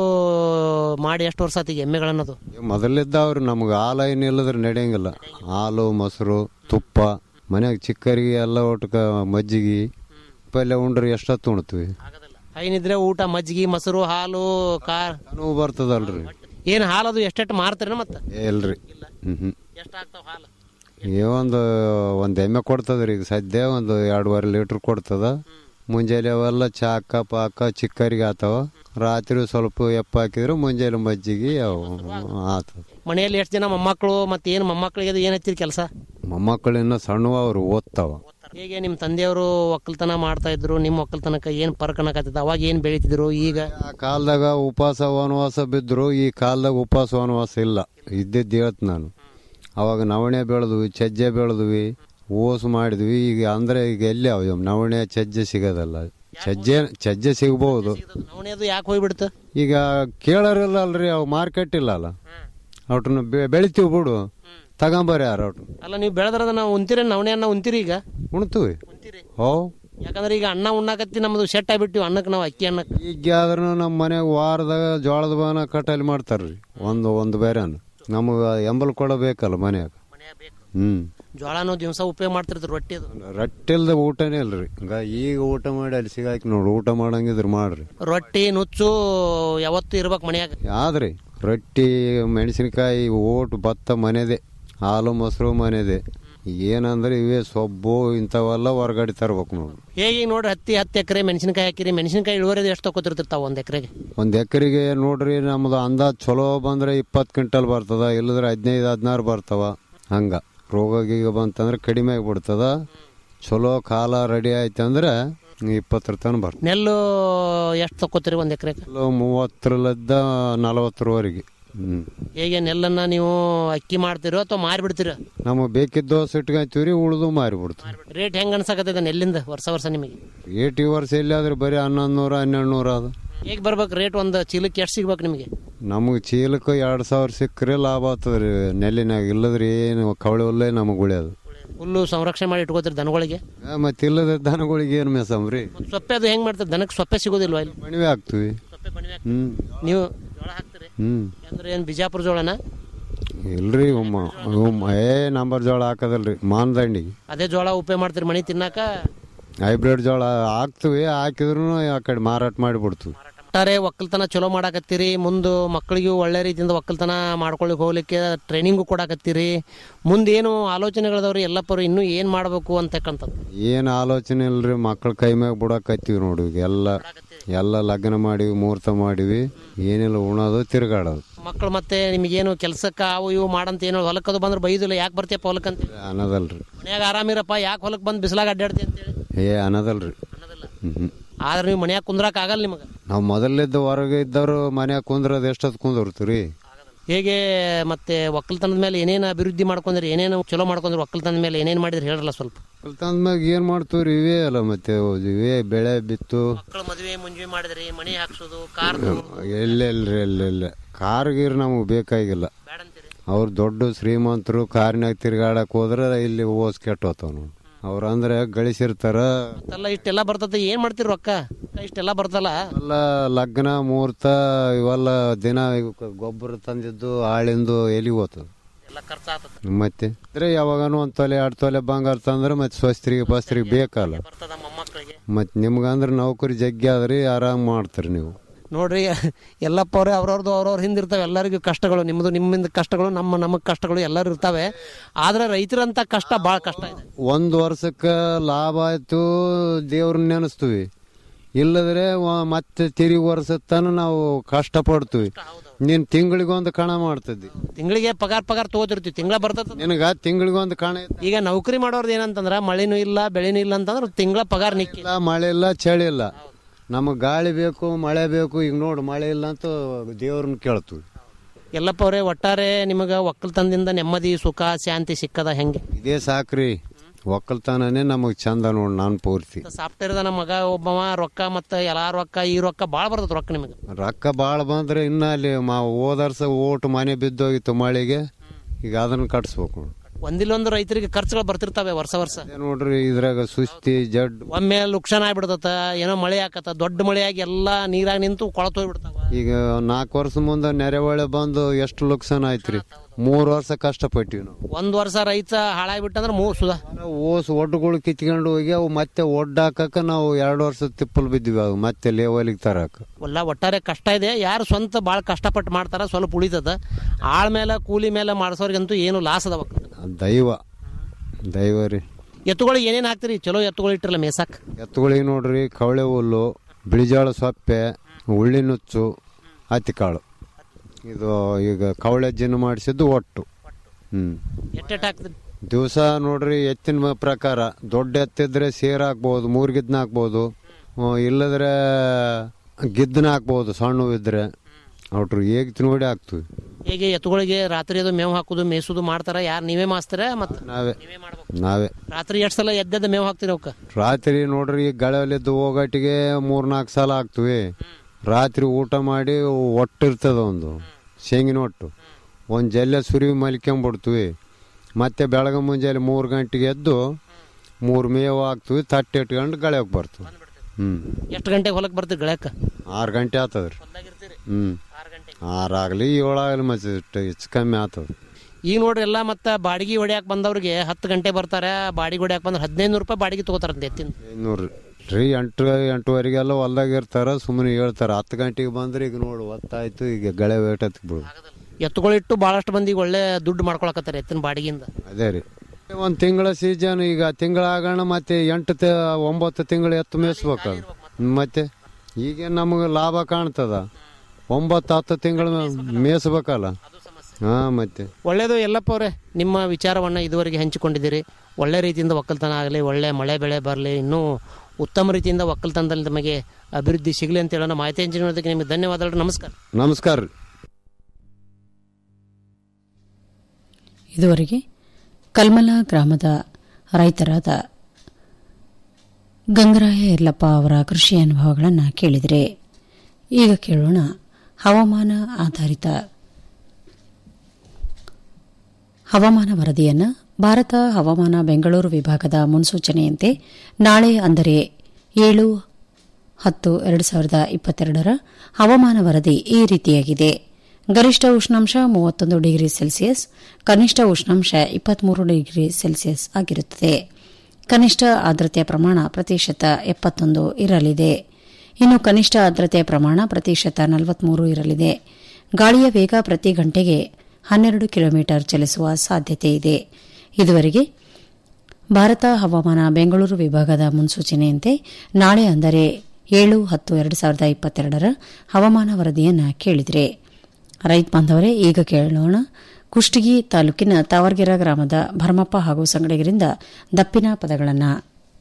S12: ಮಾಡಿ ಎಷ್ಟು ವರ್ಷ ಆತಿಗೆ ಎಮ್ಮೆಗಳನ್ನೋದು
S13: ಮೊದಲಿದ್ದವ್ರು ನಮ್ಗೆ ಹಾಲು ಏನು ಇಲ್ಲದ್ರೆ ನಡೆಯಂಗಿಲ್ಲ ಹಾಲು ಮೊಸರು ತುಪ್ಪ ಮನ್ಯಾಗ ಚಿಕ್ಕರಿಗೆ ಎಲ್ಲ ಒಟ್ಟಕ ಮಜ್ಜಿಗೆ ಪಲ್ಯ ಉಂಡ್ರೆ ಎಷ್ಟೊತ್ತು ಉಣ್ತೀವಿ
S12: ಐನಿದ್ರೆ ಊಟ ಮಜ್ಜಿಗೆ ಮೊಸರು ಹಾಲು ಕಾರ್
S13: ನೋವು ಬರ್ತದಲ್ರಿ
S12: ಏನು ಹಾಲು ಅದು ಎಷ್ಟೆಷ್ಟು ಮಾರ್ತೀರ ಮತ್ತೆ
S13: ಏ ಇಲ್ರಿ ಹ್ಮ್ ಹ್ಮ್
S12: ಎಷ್ಟಾಗ್ತಾವ ಹಾಲು
S13: ಈ ಒಂದು ಒಂದು ಎಮ್ಮೆ ಕೊಡ್ತದ್ರಿ ಈಗ ಸದ್ಯ ಒಂದು ಎರಡೂವರೆ ಲೀಟ್ರ್ ಕೊಡ್ತದ ಮುಂಜಾನೆ ಅವೆಲ್ಲ ಚಾಕ ಪಾಕ ಚಿಕ್ಕರಿಗೆ ಆತಾವ ರಾತ್ರಿ ಸ್ವಲ್ಪ ಎಪ್ಪ ಹಾಕಿದ್ರೆ ಮುಂಜಾನೆ ಮಜ್ಜಿಗೆ ಅವು ಆತದ
S12: ಮನೆಯಲ್ಲಿ ಎಷ್ಟು ಜನ ಮೊಮ್ಮಕ್ಕಳು ಮತ್ತೆ ಏನು ಮೊಮ್ಮಕ್ಕಳಿಗೆ ಅದು ಏನು ಹಚ್ಚಿರಿ ಕೆಲಸ
S13: ಮೊಮ್ಮಕ್ಕಳು ಇನ್ನೂ ಸಣ್ಣವ ಅವ್ರು ಓದ್ತಾವ
S12: ಹೇಗೆ ನಿಮ್ಮ ತಂದೆಯವರು ಒಕ್ಕಲ್ತನ ಮಾಡ್ತಾ ಇದ್ರು ನಿಮ್ಮ ಒಕ್ಕಲ್ತನಕ್ಕೆ ಏನು ಫರ್ಕ್ ಅನ್ನಕತ್ತಿತ್ತು ಅವಾಗ ಏನು ಬೆಳೀತಿದ್ರು ಈಗ
S13: ಆ ಕಾಲದಾಗ ಉಪವಾಸ ವನವಾಸ ಬಿದ್ರು ಈ ಕಾಲದಾಗ ಉಪವಾಸ ವನವಾಸ ಇಲ್ಲ ಇದ್ದಿದ್ದು ಹೇಳ್ತ ನಾನು ಅವಾಗ ನವಣೆ ಬೆಳೆದ್ವಿ ಸಜ್ಜೆ ಬೆಳೆದ್ವಿ ಓಸು ಮಾಡಿದ್ವಿ ಈಗ ಅಂದ್ರೆ ಈಗ ಎಲ್ಲಿ ಅವ ನವಣೆ ಸಜ್ಜೆ ಸಿಗೋದಲ್ಲ ಸಜ್ಜೆ ಸಜ್ಜೆ ಸಿಗ್ಬೋದು
S12: ನವಣೆದು ಯಾಕೆ ಹೋಗ್ಬಿಡ್ತು
S13: ಈಗ ಕೇಳೋರಿಲ್ಲ ಅಲ್ರಿ ಅವು ಮಾರ್ಕೆಟ್ ಇಲ್ಲ ಅಲ್ಲ ಅವ್ರನ್ನ ಬೆಳಿತೀವಿ ಬಿಡು ತಗೊಂಬರ್ರಿ ಯಾರು ಅವ್ರು
S12: ಅಲ್ಲ ನೀವು ಬೆಳೆದ್ರದ ನಾವು ಉಂತೀರಿ ನವಣೆ ಅನ್ನ ಉಂತೀರಿ ಈಗ
S13: ಉಣ್ತೀವಿ ಓ
S12: ಯಾಕಂದ್ರೆ ಈಗ ಅನ್ನ ಉಣ್ಣಾಕತ್ತಿ ನಮ್ದು ಸೆಟ್ ಆಗ್ಬಿಟ್ಟಿವಿ ಅನ್ನಕ್ಕೆ ನಾವು ಅಕ್ಕಿ ಅನ್ನಕ್ಕೆ
S13: ಈಗ ಆದ್ರೂ ನಮ್ಮ ಮನೆಗೆ ವಾರದಾಗ ಜೋಳದ ಬಾನ ಕಟ್ಟಲ್ಲಿ ಮಾಡ್ತಾರ್ರಿ ಒಂದು ಒಂದು ಬೇರೆನ ನಮಗೆ ಎಂಬಲ್ ಕೊಡಬೇಕಲ್ಲ ಮನ್ಯಾಗ ಹ್ಮ್
S12: ಜೋಳನೂ ದಿವಸ ಉಪಯೋಗ ಮಾಡ್ತಿರ್ತಾರೆ ರೊಟ್ಟಿ ಅದು
S13: ರೊಟ್ಟಿಲ್ದ ಊಟನೇ ಇಲ್ರಿ ಹಂಗ ಈಗ ಊಟ ಮಾಡಿ ಅಲ್ಲಿ ಸಿಗಾಕಿ ನೋಡ್ರಿ ಊಟ ಮಾಡಂಗಿದ್ರ ಮಾಡ್ರಿ
S12: ರೊಟ್ಟಿ ನುಚ್ಚು ಯಾವತ್ತು ಇರ್ಬೇಕು ಮನ್ಯಾಗ
S13: ಆದ್ರಿ ರೊಟ್ಟಿ ಮೆಣಸಿನಕಾಯಿ ಓಟು ಭತ್ತ ಮನೆದೆ ಹಾಲು ಮೊಸರು ಮನೆದೆ ಏನಂದ್ರೆ ಇವೇ ಸೊಬ್ಬು ಇಂಥವೆಲ್ಲ ಹೊರಗಡೆ ತರ್ಬೇಕು ನೋಡ್ರಿ
S12: ಹೇಗೆ ಈಗ ನೋಡ್ರಿ ಹತ್ತಿ ಹತ್ತು ಎಕರೆ ಮೆಣಸಿನಕಾಯಿ ಹಾಕಿರಿ ಮೆಣಸಿನಕಾಯಿ ಇಳುವರಿ ಎಷ್ಟು ತಗೋತಿರ್ತಾವ ಒಂದ್ ಎಕರೆಗೆ
S13: ಒಂದ್ ಎಕರೆಗೆ ನೋಡ್ರಿ ನಮ್ದು ಅಂದಾಜ್ ಚಲೋ ಬಂದ್ರೆ ಇಪ್ಪತ್ತು ಕ್ವಿಂಟಲ್ ಬರ್ತದ ಇಲ್ಲದ್ರೆ ಹದಿನೈದು ಹದಿನಾರು ಬರ್ತಾವ ಹಂಗ ರೋಗ ಗೀಗ ಬಂತಂದ್ರೆ ಕಡಿಮೆ ಆಗ್ಬಿಡ್ತದ ಚಲೋ ಕಾಲ ರೆಡಿ ಆಯ್ತಂದ್ರೆ ಇಪ್ಪತ್ತರ ತನಕ ಬರ್ತದೆ
S12: ನೆಲ್ಲು ಎಷ್ಟು ತಗೋತೀರಿ ಒಂದ್ ಎಕರೆಗೆ
S13: ಮೂವತ್ತರಲ್ಲಿದ್ದ ನಲವತ್ತರವರೆಗೆ ಹ್ಮ್
S12: ಹೇಗೆ ನೆಲ್ಲನ್ನ ನೀವು ಅಕ್ಕಿ ಮಾಡ್ತೀರೋ ಅಥವಾ ಮಾರಿಬಿಡ್ತೀರೋ
S13: ನಮಗೆ ಬೇಕಿದ್ದು ಇಟ್ಕೊಂತೀವ್ರಿ ಉಳಿದು ಮಾರಿಬಿಡ್ತೀವಿ
S12: ರೇಟ್ ಹೆಂಗ್ ಅನ್ಸಕತ್ತದ ನೆಲ್ಲಿಂದ ವರ್ಷ ವರ್ಷ ನಿಮಗೆ
S13: ಏಟ್ ಈ ವರ್ಷ ಎಲ್ಲಾದ್ರೆ ಬರೀ ಹನ್ನೊಂದು ನೂರ ಹನ್ನೆರಡು ನೂರ ಅದ
S12: ಹೇಗೆ ಬರ್ಬೇಕು ರೇಟ್ ಒಂದು ಚೀಲಕ್ಕೆ ಎಷ್ಟು ಸಿಗ್ಬೇಕು ನಿಮಗೆ
S13: ನಮಗೆ ಚೀಲಕ್ಕೆ ಎರಡು ಸಾವಿರ ಸಿಕ್ಕರೆ ಲಾಭ ಆಗ್ತದ್ರಿ ನೆಲ್ಲಿನಾಗ ಇಲ್ಲದ್ರಿ ಏನು ಕವಳೆ ಹುಲ್ಲೇ ನಮಗೆ ಉಳಿಯೋದು
S12: ಹುಲ್ಲು ಸಂರಕ್ಷಣೆ ಮಾಡಿ ಇಟ್ಕೋತೀರಿ ದನಗಳಿಗೆ
S13: ಆ, ಮತ್ತೆ ಇಲ್ಲದ ದನಗಳಿಗೆ ಏನು ಮೇಸಮ್ರಿ
S12: ಮತ್ತ್ ಸೊಪ್ಪೆ ಅದು ಹೆಂಗ್ ಮಾಡ್ತಾರೆ ದನಕ್ಕೆ ಸೊಪ್ಪೆ ಸಿಗೋದಿಲ್ವಾ ಇಲ್ಲಿ
S13: ಮಣಿವೆ ಹಾಕ್ತಿವಿ ಹ್ಮ್
S12: ನೀವು ಜೋಳ ಹಾಕ್ತೀರಿ
S13: ಹ್ಮ್
S12: ಅಂದ್ರೆ ಏನು ಬಿಜಾಪುರ ಜೋಳನ
S13: ಇಲ್ರಿ ಉಮ್ಮ ಉಮ್ಮ ಏ ನಂಬರ್ ಜೋಳ ಹಾಕದಲ್ರಿ ಮಾನದಂಡಿಗೆ
S12: ಅದೇ ಜೋಳ ಉಪಯೋಗ ಮಾಡ್ತೀರಿ ಮನೆ ತಿನ್ನಾಕ
S13: ಹೈಬ್ರಿಡ್ ಜೋಳ ಹಾಕ್ತಿವಿ ಹಾಕಿದ್ರು ಆ ಕಡೆ ಮಾರಾಟ ಮಾಡಿಬಿಡ್ತೀವಿ
S12: ಒಟ್ಟಾರೆ ಒಕ್ಕಲ್ತನ ಚಲೋ ಮಾಡಾಕತ್ತೀರಿ ಮುಂದೆ ಮಕ್ಕಳಿಗೂ ಒಳ್ಳೆ ರೀತಿಯಿಂದ ಒಕ್ಕಲ್ತನ ಮಾಡ್ಕೊಳ್ಳಿಕ್ ಹೋಗ್ಲಿಕ್ಕೆ ಟ್ರೈನಿಂಗು ಕೊಡಾಕತ್ತೀರಿ ಮುಂದೇನು ಆಲೋಚನೆಗಳದವ್ರಿ ಎಲ್ಲಪ್ಪರು ಇನ್ನೂ ಏನ್ ಮಾಡ್ಬೇಕು ಅಂತಕ್ಕಂಥದ್ದು
S13: ಏನು ಆಲೋಚನೆ ಇಲ್ರಿ ಮಕ್ಳ ಕೈ ಮ್ಯಾಗ ಬಿಡಾಕತ್ತೀವಿ ನೋಡಿ ಈಗ ಎಲ್ಲ ಎಲ್ಲ ಲಗ್ನ ಮಾಡಿವಿ ಮುಹೂರ್ತ ಮಾಡಿವಿ ಏನಿಲ್ಲ ಉಣೋದು ತಿರ್ಗಾಡೋದು
S12: ಮಕ್ಕಳು ಮತ್ತೆ ನಿಮಗೇನು ಕೆಲ್ಸಕ್ಕ ಅವು ಇವು ಮಾಡಂತ ಏನೋ ಹೊಲಕ್ಕದು ಬಂದ್ರೆ ಬೈದಿಲ್ಲ ಯಾಕೆ ಬರ್ತೀಯಪ್ಪ ಹೊಲಕ್ಕಂತ
S13: ಅನ್ನದಲ್ರಿ
S12: ಮನ್ಯಾಗ ಆರಾಮಿರಪ್ಪ ಯಾಕೆ ಹೊಲಕ್ಕೆ ಬಂದು ಬಿಸಿಲಾಗ ಅಡ್ಡಾಡ್ತಿ ಅಂತೇಳಿ
S13: ಏ ಅನ್ನದಲ್ರಿ ಹ್ಮ್ ಹ್ಮ್
S12: ಆದ್ರೆ ನೀವು ಮನ್ಯಾಗ ಕುಂದ್ರಾಕ ಆಗಲ್ಲ ನಿಮಗೆ
S13: ನಾವು ಮೊದಲಿದ್ದ ಹೊರಗೆ ಇದ್ದವರು ಮನ್ಯಾಗ ಕುಂದ್ರದ ಎಷ್ಟೊತ್ತು ಕುಂದಿರ್ತೀರಿ
S12: ಹೇಗೆ ಮತ್ತೆ ಒಕ್ಕಲ್ತನದ ಮೇಲೆ ಏನೇನು ಅಭಿವೃದ್ಧಿ ಮಾಡ್ಕೊಂಡ್ರಿ ಏನೇನು ಚಲೋ ಮಾಡ್ಕೊಂಡ್ರಿ ಒಕ್ಕಲ್ತನದ ಮೇಲೆ ಏನೇನು ಮಾಡಿದ್ರಿ ಹೇಳ್ರಲ್ಲ ಸ್ವಲ್ಪ
S13: ತಂದ್ಮ್ಯಾಗ ಏನ್ ಮಾಡ್ತೀವ್ರಿ ಇವೇ ಅಲ್ಲ ಮತ್ತೆ ಇವೇ ಬೆಳೆ ಬಿತ್ತು
S12: ಮಕ್ಕಳು ಮದುವೆ ಮುಂಜಿ ಮಾಡಿದ್ರಿ ಮನಿ ಹಾಕ್ಸೋದು ಕಾರ್
S13: ಎಲ್ಲೆಲ್ರಿ ಎಲ್ಲೆಲ್ಲ ಕಾರ್ ಗೀರ್ ನಮಗೆ ಬೇಕಾಗಿಲ್ಲ ಅವ್ರು ದೊಡ್ಡ ಶ್ರೀಮಂತರು ಕಾರ್ನಾಗ ತಿರ್ಗಾಡಕ್ ಹೋದ್ರೆ ಇಲ್ಲಿ ಓಸ್ ಕೆಟ್ಟ ಹೋತಾವ ನೋಡಿ ಅವ್ರ ಅಂದ್ರೆ ಗಳಿಸಿರ್ತಾರ
S12: ಮತ್ತೆಲ್ಲ ಇಷ್ಟೆಲ್ಲ ಬರ್ತದೆ ಏನ್ ಮಾಡ್ತೀರಿ ರೊಕ್ಕ ಇಷ್ಟೆಲ್ಲ ಬರ್ತಲ್ಲ
S13: ಎಲ್ಲ ಲಗ್ನ ಮುಹೂರ್ತ ಇವೆಲ್ಲ ದಿನ ಇವಕ್ಕ ಗೊಬ್ಬರ ತಂದಿದ್ದು ಆಳಿಂದು ಎಲಿ ಹೋತದ
S12: ಎಲ್ಲ ಖರ್ಚಾಗ್ತದೆ
S13: ಮತ್ತೆ ಅಂದ್ರೆ ಯಾವಾಗನೂ ಒಂದ್ ತೊಲೆ ಎರಡು ತೊಲೆ ಬಂಗಾರ ತಂದ್ರೆ ಮತ್ತೆ ಸ್ವಸ್ತ್ರಿಗೆ ಪಸ್ತ್ರಿಗೆ ಬೇಕಲ್ಲ
S12: ಬರ್ತದ ಮೊಮ್ಮಕ್ಕಳಿಗೆ
S13: ಮತ್ತೆ ನಿಮ್ಗಂದ್ರೆ ನೌಕರಿ ಜಗ್ಗಿ ಆದ್ರಿ ಆರಾಮ್ ಮಾಡ್ತೀರಿ ನೀವು
S12: ನೋಡ್ರಿ ಎಲ್ಲಪ್ಪ ಅವ್ರೆ ಅವ್ರವ್ರದ್ದು ಅವ್ರವ್ರ ಹಿಂದಿರ್ತಾವೆ ಎಲ್ಲರಿಗೂ ಕಷ್ಟಗಳು ನಿಮ್ಮದು ನಿಮ್ಮಿಂದ ಕಷ್ಟಗಳು ನಮ್ಮ ನಮಗೆ ಕಷ್ಟಗಳು ಎಲ್ಲರೂ ಇರ್ತಾವೆ ಆದ್ರೆ ರೈತರಂತ ಕಷ್ಟ ಭಾಳ ಕಷ್ಟ ಇದೆ
S13: ಒಂದ್ ವರ್ಷಕ್ಕ ಲಾಭ ಆಯ್ತು ದೇವ್ರನ್ನ ನೆನೆಸ್ತೀವಿ ಇಲ್ಲದ್ರೆ ವ- ಮತ್ತೆ ತಿರುಗಿ ವರ್ಷ ತನ ನಾವು ಕಷ್ಟ ಪಡ್ತೀವಿ ನೀನ್ ತಿಂಗಳಿಗೊಂದು ಕಣ ಮಾಡ್ತಿದ್ದಿ
S12: ತಿಂಗಳಿಗೆ ಪಗಾರ ಪಗಾರ ತಗೋತಿರ್ತೀವಿ ತಿಂಗಳ ಬರ್ತದ
S13: ನಿನಗ ತಿಂಗಳಿಗೊಂದು ಕಣ
S12: ಈಗ ನೌಕರಿ ಮಾಡೋರ್ದು ಏನಂತಂದ್ರ ಮಳೆನೂ ಇಲ್ಲ ಬೆಳೆನೂ ಇಲ್ಲ ಅಂತಂದ್ರೆ ತಿಂಗಳ ಪಗಾರ ನಿಕ್ಕಿ
S13: ಇಲ್ಲ ಮಳೆ ಇಲ್ಲ ಚಳಿ ಇಲ್ಲ ನಮಗ್ ಗಾಳಿ ಬೇಕು ಮಳೆ ಬೇಕು ಈಗ ನೋಡು ಮಳೆ ಇಲ್ಲ ಅಂತ ದೇವ್ರನ್ನ ಕೇಳ್ತೀವಿ
S12: ಎಲ್ಲಪ್ಪ ಅವರೇ ಒಟ್ಟಾರೆ ನಿಮಗೆ ಒಕ್ಕಲ್ತನದಿಂದ ನೆಮ್ಮದಿ ಸುಖ ಶಾಂತಿ ಸಿಕ್ಕದ ಹೆಂಗೆ
S13: ಇದೇ ಸಾಕ್ರಿ ಒಕ್ಕಲ್ತನನೇ ನಮಗ್ ಚಂದ ನೋಡ್ ನಾನ್ ಪೂರ್ತಿ
S12: ಸಾಫ್ಟ್ವೇರ್ ನಮ್ಮ ಮಗ ಒಬ್ಬವ ರೊಕ್ಕ ಮತ್ತೆ ಎಲ್ಲಾ ರೊಕ್ಕ ಈ ರೊಕ್ಕ ಭಾಳ ಬರ್ತದ ರೊಕ್ಕ ನಿಮಗೆ
S13: ರೊಕ್ಕ ಬಾಳ ಬಂದ್ರೆ ಇನ್ನ ಅಲ್ಲಿ ಮಾ ಹೋದರ್ಸ ಓಟು ಮನೆ ಬಿದ್ದೋಗಿತ್ತು ಮಳೆಗೆ ಈಗ ಅದನ್ನ ಕಟ್ಸ್ಬೇಕು
S12: ಒಂದಿಲ್ಲ ಒಂದು ರೈತರಿಗೆ ಖರ್ಚುಗಳು ಬರ್ತಿರ್ತಾವೆ ವರ್ಷ ವರ್ಷ
S13: ಅದೇ ನೋಡ್ರಿ ಇದ್ರಾಗ ಸುಸ್ತಿ ಜಡ್
S12: ಒಮ್ಮೆ ಲುಕ್ಷಣ ಆಗ್ಬಿಡ್ತತ ಏನೋ ಮಳೆ ಆಕತ್ತ ದೊಡ್ಡ ಮಳೆ ಆಗಿ ಎಲ್ಲಾ ನೀರಾಗ ನಿಂತು ಕೊಳತು ಹೋಗ್ಬಿಡ್ತಾವ
S13: ಈಗ ನಾಲ್ಕು ವರ್ಷ ಮುಂದೆ ನೆರೆಹೊಳೆ ಬಂದು ಎಷ್ಟು ಲುಕ್ಸಾನ್ ಆಯ್ತ್ರಿ ಮೂರು ವರ್ಷ ಕಷ್ಟಪಟ್ಟಿವಿ ನಾವು
S12: ಒಂದ್ ವರ್ಷ ರೈತ ಹಾಳಾಗ್ಬಿಟ್ಟಂದ್ರ ಮೂರ್ ಸುಧಾ
S13: ಓಸ್ ಒಡ್ಡುಗಳು ಕಿತ್ಕೊಂಡು ಹೋಗಿ ಅವು ಮತ್ತೆ ಒಡ್ಡು ಹಾಕಕ್ಕ ನಾವು ಎರಡು ವರ್ಷ ತಿಪ್ಪಲ್ ಬಿದ್ದಿವಿ ಅವು ಮತ್ತೆ ಲೆವೆಲಿಗೆ ತರಕ
S12: ಎಲ್ಲ ಒಟ್ಟಾರೆ ಕಷ್ಟ ಇದೆ ಯಾರು ಸ್ವಂತ ಭಾಳ ಕಷ್ಟಪಟ್ಟು ಮಾಡ್ತಾರ ಸ್ವಲ್ಪ ಉಳಿತದ ಆಳ್ ಮೇಲೆ ಕೂಲಿ ಮೇಲೆ ಮಾಡಿಸೋರ್ಗಂತೂ ಏನು ಲಾಸ್ ಅದ ಒಕ್ಕ.
S13: ದೈವ ದೈವ ರೀ
S12: ಎತ್ತುಗಳಿಗೆ ಏನೇನ್ ಹಾಕ್ತಿರಿ ಚಲೋ ಎತ್ತುಗಳು ಇಟ್ಟಿರಲ್ಲ ಮೇಸಾಕ್
S13: ಎತ್ತುಗಳಿಗೆ ನೋಡ್ರಿ ಕವಳೆ ಹುಲ್ಲು ಬಿಳಿಜಾಳ ಸೊಪ್ಪೆ ಉಳ್ಳಿ ನುಚ್ಚು ಹತ್ತಿಕಾಳು ಇದು ಈಗ ಕವಳೆ ಜಿನ್ನು ಮಾಡಿಸಿದ್ದು ಒಟ್ಟು ಹ್ಮ್
S12: ಎಟ್ಟೆಟ್ ಹಾಕ್ತಿರಿ
S13: ದಿವಸ ನೋಡ್ರಿ ಎತ್ತಿನ ಮ- ಪ್ರಕಾರ ದೊಡ್ಡ ಎತ್ತಿದ್ರೆ ಸೇರ್ ಹಾಕ್ಬೋದು ಮೂರ್ ಗಿದ್ನ ಹಾಕ್ಬೋದು ಹ್ಮ್, ಇಲ್ಲದ್ರೆ ಗಿದ್ದನ ಹಾಕ್ಬೋದು ಸಣ್ಣ ಇದ್ರೆ ಅವ್ರು ಹೇಗ್ ನೋಡಿ ಹಾಕ್ತಿವಿ
S12: ಹೇಗೆ ಎತ್ತುಗಳಿಗೆ ರಾತ್ರಿ ಅದು ಮೇವು ಹಾಕುದು ಮೇಸುದು ಮಾಡ್ತಾರ ಯಾರು ನೀವೇ ಮಾಸ್ತಾರ ಮತ್ತೆ
S13: ನಾವೇ ನಾವೇ
S12: ರಾತ್ರಿ ಎಷ್ಟು ಸಲ ಎದ್ದೆದ್ದ ಮೇವು ಹಾಕ್ತಿರಿ ಅವಕ್ಕ
S13: ರಾತ್ರಿ ನೋಡ್ರಿ ಗಳಲಿದ್ದು ಹೋಗಟ್ಟಿಗೆ ಮೂರ್ ನಾಲ್ಕು ಸಲ ಹಾಕ್ತಿವಿ ರಾತ್ರಿ ಊಟ ಮಾಡಿ ಒಟ್ಟು ಇರ್ತದ ಒಂದು ಶೇಂಗಿನ ಒಟ್ಟು ಒಂದು ಜಲ್ಲೆ ಸುರಿ ಮಲ್ಕೊಂಬಿಡ್ತೀವಿ ಮತ್ತೆ ಬೆಳಗ ಮುಂಜಾನೆ ಮೂರು ಗಂಟೆಗೆ ಎದ್ದು ಮೂರು ಮೇವು ಹಾಕ್ತಿವಿ ತಟ್ಟೆ ಇಟ್ಕೊಂಡು ಗಳಕ್ಕೆ ಬರ್ತೀವಿ ಹ್ಞೂ
S12: ಎಷ್ಟು ಗಂಟೆಗೆ ಹೊಲಕ್ಕೆ ಬರ್ತೀರಿ ಗಳಕ್ಕ
S13: ಆರು ಗಂಟೆ ಆತದ್ರಿ ಹ್ಞೂ ಆರಾಗಲಿ ಏಳಾಗಲಿ ಮತ್ತೆ ಇಷ್ಟು ಹೆಚ್ಚು ಕಮ್ಮಿ ಆತದ
S12: ಈಗ ನೋಡ್ರಿ ಎಲ್ಲ ಮತ್ತೆ ಬಾಡಿಗೆ ಹೊಡ್ಯಾಕ್ ಬಂದವ್ರಿಗೆ ಹತ್ತು ಗಂಟೆ ಬರ್ತಾರೆ ಬಾಡಿಗೆ ಹೊಡ್ಯಾಕ್ ಬಂದ್ರೆ ಹದಿನೈದು ನೂರು ರೂಪಾಯಿ ಬಾಡಿಗೆ ತಗೋತಾರಂತೆ ಎತ್ತಿನ
S13: ಐನೂರು ರೀ ಎಂಟು ಎಂಟುವರೆಗೆಲ್ಲ ಹೊಲ್ದಾಗ ಇರ್ತಾರ ಸುಮ್ಮನೆ ಹೇಳ್ತಾರ ಹತ್ತು ಗಂಟೆಗೆ ಬಂದ್ರೆ ಈಗ ನೋಡು ಹೊತ್ತಾಯ್ತು ಈಗ ಗಳೆ ವೇಟ್ ಹತ್ತಿ ಬಿಡು
S12: ಎತ್ತುಗಳಿಟ್ಟು ಭಾಳಷ್ಟು ಮಂದಿಗೆ ಒಳ್ಳೆ ದುಡ್ಡು ಮಾಡ್ಕೊಳಕತ್ತಾರೆ ಎತ್ತಿನ ಬಾಡಿಗೆಯಿಂದ
S13: ಅದೇ ರೀ ಒಂದು ತಿಂಗಳ ಸೀಸನ್ ಈಗ ತಿಂಗಳಾಗೋಣ ಮತ್ತೆ ಎಂಟು ತಿ- ಒಂಬತ್ತು ತಿಂಗಳು ಎತ್ತು ಮೇಯಿಸ್ಬೇಕಲ್ಲ ಮತ್ತೆ ಈಗ ನಮಗೆ ಲಾಭ ಕಾಣ್ತದ ಒಂಬತ್ತು ಹತ್ತು ತಿಂಗಳು ಮೇಯಿಸ್ಬೇಕಲ್ಲ ಹಾ ಮತ್ತೆ
S12: ಒಳ್ಳೇದು ಎಲ್ಲಪ್ಪ ಅವರೇ ನಿಮ್ಮ ವಿಚಾರವನ್ನು ಇದುವರೆಗೆ ಹಂಚಿಕೊಂಡಿದ್ದೀರಿ ಒಳ್ಳೆ ರೀತಿಯಿಂದ ಒಕ್ಕಲ್ತನ ಆಗಲಿ ಒಳ್ಳೆ ಮಳೆ ಬೆಳೆ ಬರಲಿ ಇನ್ನೂ ಉತ್ತಮ ರೀತಿಯಿಂದ ಒಕ್ಕಲ್ತನದಲ್ಲಿ ನಮಗೆ ಅಭಿವೃದ್ಧಿ ಸಿಗಲಿ ಅಂತ ಹೇಳೋಣ ಮಾಹಿತಿ ಹಂಚಿಕೊಳ್ಳೋದಕ್ಕೆ ನಿಮಗೆ ಧನ್ಯವಾದಗಳು ನಮಸ್ಕಾರ
S13: ನಮಸ್ಕಾರ ರೀ
S2: ಇದುವರೆಗೆ ಕಲ್ಮಲ ಗ್ರಾಮದ ರೈತರಾದ ಗಂಗರಾಯ ಯರ್ಲಪ್ಪ ಅವರ ಕೃಷಿ ಅನುಭವಗಳನ್ನು ಕೇಳಿದರೆ ಈಗ ಕೇಳೋಣ ಹವಾಮಾನ ಆಧಾರಿತ ಹವಾಮಾನ ವರದಿಯನ್ನು ಭಾರತ ಹವಾಮಾನ ಬೆಂಗಳೂರು ವಿಭಾಗದ ಮುನ್ಸೂಚನೆಯಂತೆ ನಾಳೆ ಅಂದರೆ ಏಳು ಹತ್ತು ಎರಡು ಸಾವಿರದ ಇಪ್ಪತ್ತೆರಡರ ಹವಾಮಾನ ವರದಿ ಈ ರೀತಿಯಾಗಿದೆ ಗರಿಷ್ಠ ಉಷ್ಣಾಂಶ ಮೂವತ್ತೊಂದು ಡಿಗ್ರಿ ಸೆಲ್ಸಿಯಸ್ ಕನಿಷ್ಠ ಉಷ್ಣಾಂಶ ಇಪ್ಪತ್ಮೂರು ಡಿಗ್ರಿ ಸೆಲ್ಸಿಯಸ್ ಆಗಿರುತ್ತದೆ ಕನಿಷ್ಠ ಆರ್ದ್ರತೆಯ ಪ್ರಮಾಣ ಪ್ರತಿಶತ ಎಪ್ಪತ್ತೊಂದು ಇರಲಿದೆ ಇನ್ನು ಕನಿಷ್ಠ ಆರ್ದ್ರತೆಯ ಪ್ರಮಾಣ ಪ್ರತಿಶತ ನಲವತ್ಮೂರು ಇರಲಿದೆ ಗಾಳಿಯ ವೇಗ ಪ್ರತಿ ಗಂಟೆಗೆ ಹನ್ನೆರಡು ಕಿಲೋಮೀಟರ್ ಚಲಿಸುವ ಸಾಧ್ಯತೆ ಇದೆ ಇದುವರೆಗೆ ಭಾರತ ಹವಾಮಾನ ಬೆಂಗಳೂರು ವಿಭಾಗದ ಮುನ್ಸೂಚನೆಯಂತೆ ನಾಳೆ ಅಂದರೆ ಏಳು ಹತ್ತು ಎರಡು ಸಾವಿರದ ಇಪ್ಪತ್ತೆರಡರ ಹವಾಮಾನ ವರದಿಯನ್ನು ಕೇಳಿದರೆ ರೈತ ಬಾಂಧವರೇ ಈಗ ಕೇಳೋಣ ಕುಷ್ಟಗಿ ತಾಲೂಕಿನ ತಾವರ್ಗೆರ ಗ್ರಾಮದ ಭರಮಪ್ಪ ಹಾಗೂ ಸಂಗಡಿಗರಿಂದ ದಪ್ಪಿನ ಪದಗಳನ್ನು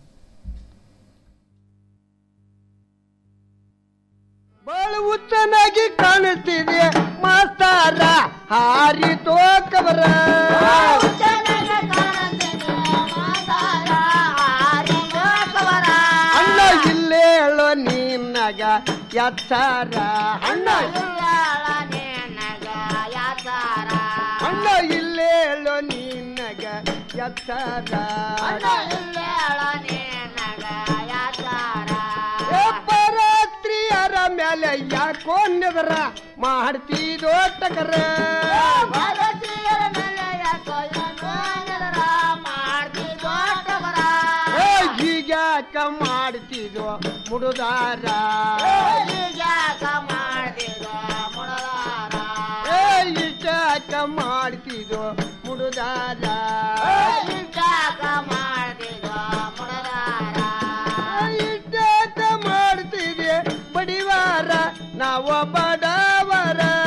S14: ಬಾಳು ಉಚ್ಚನಾಗಿ ಕಾಣಿಸ್ತಿದೆ ಮಾಸ್ತಾರ ಹಾರಿತೋ ಕಬರ ಅಣ್ಣ ಇಲ್ಲೇ ಹೇಳೋ ನಿನ್ನಗ ಎತ್ತಾರ ಅಣ್ಣ ಅಣ್ಣ ಇಲ್ಲೇ ಹೇಳೋ ನಿನ್ನಗ ಎತ್ತಾರ ಪರಾತ್ರಿಯರ ಮೇಲೆ ಯಾಕೋ ನೆದರ ಮಾಡ್ತಿದೋ ಟಕರ ಇಟ್ಟಾಕ ಮಾಡ್ತಿದ್ವು ಮುಡುದಾರ
S6: ಯಾಕ ಮಾಡ್ತಿದ್ವ ಮುಡದಾರ
S14: ಏ ಇಟ್ಟಾಕ ಮಾಡ್ತಿದ್ವು ಮುಡುದಾರ
S6: ಯಾಕ ಮಾಡ್ತಿದ್ವ ಮುಡದಾರ
S14: ಇಟ್ಟಾಕ ಮಾಡ್ತಿದ್ದೆ ಬಡಿವಾರ ನಾವು ಬಡವರ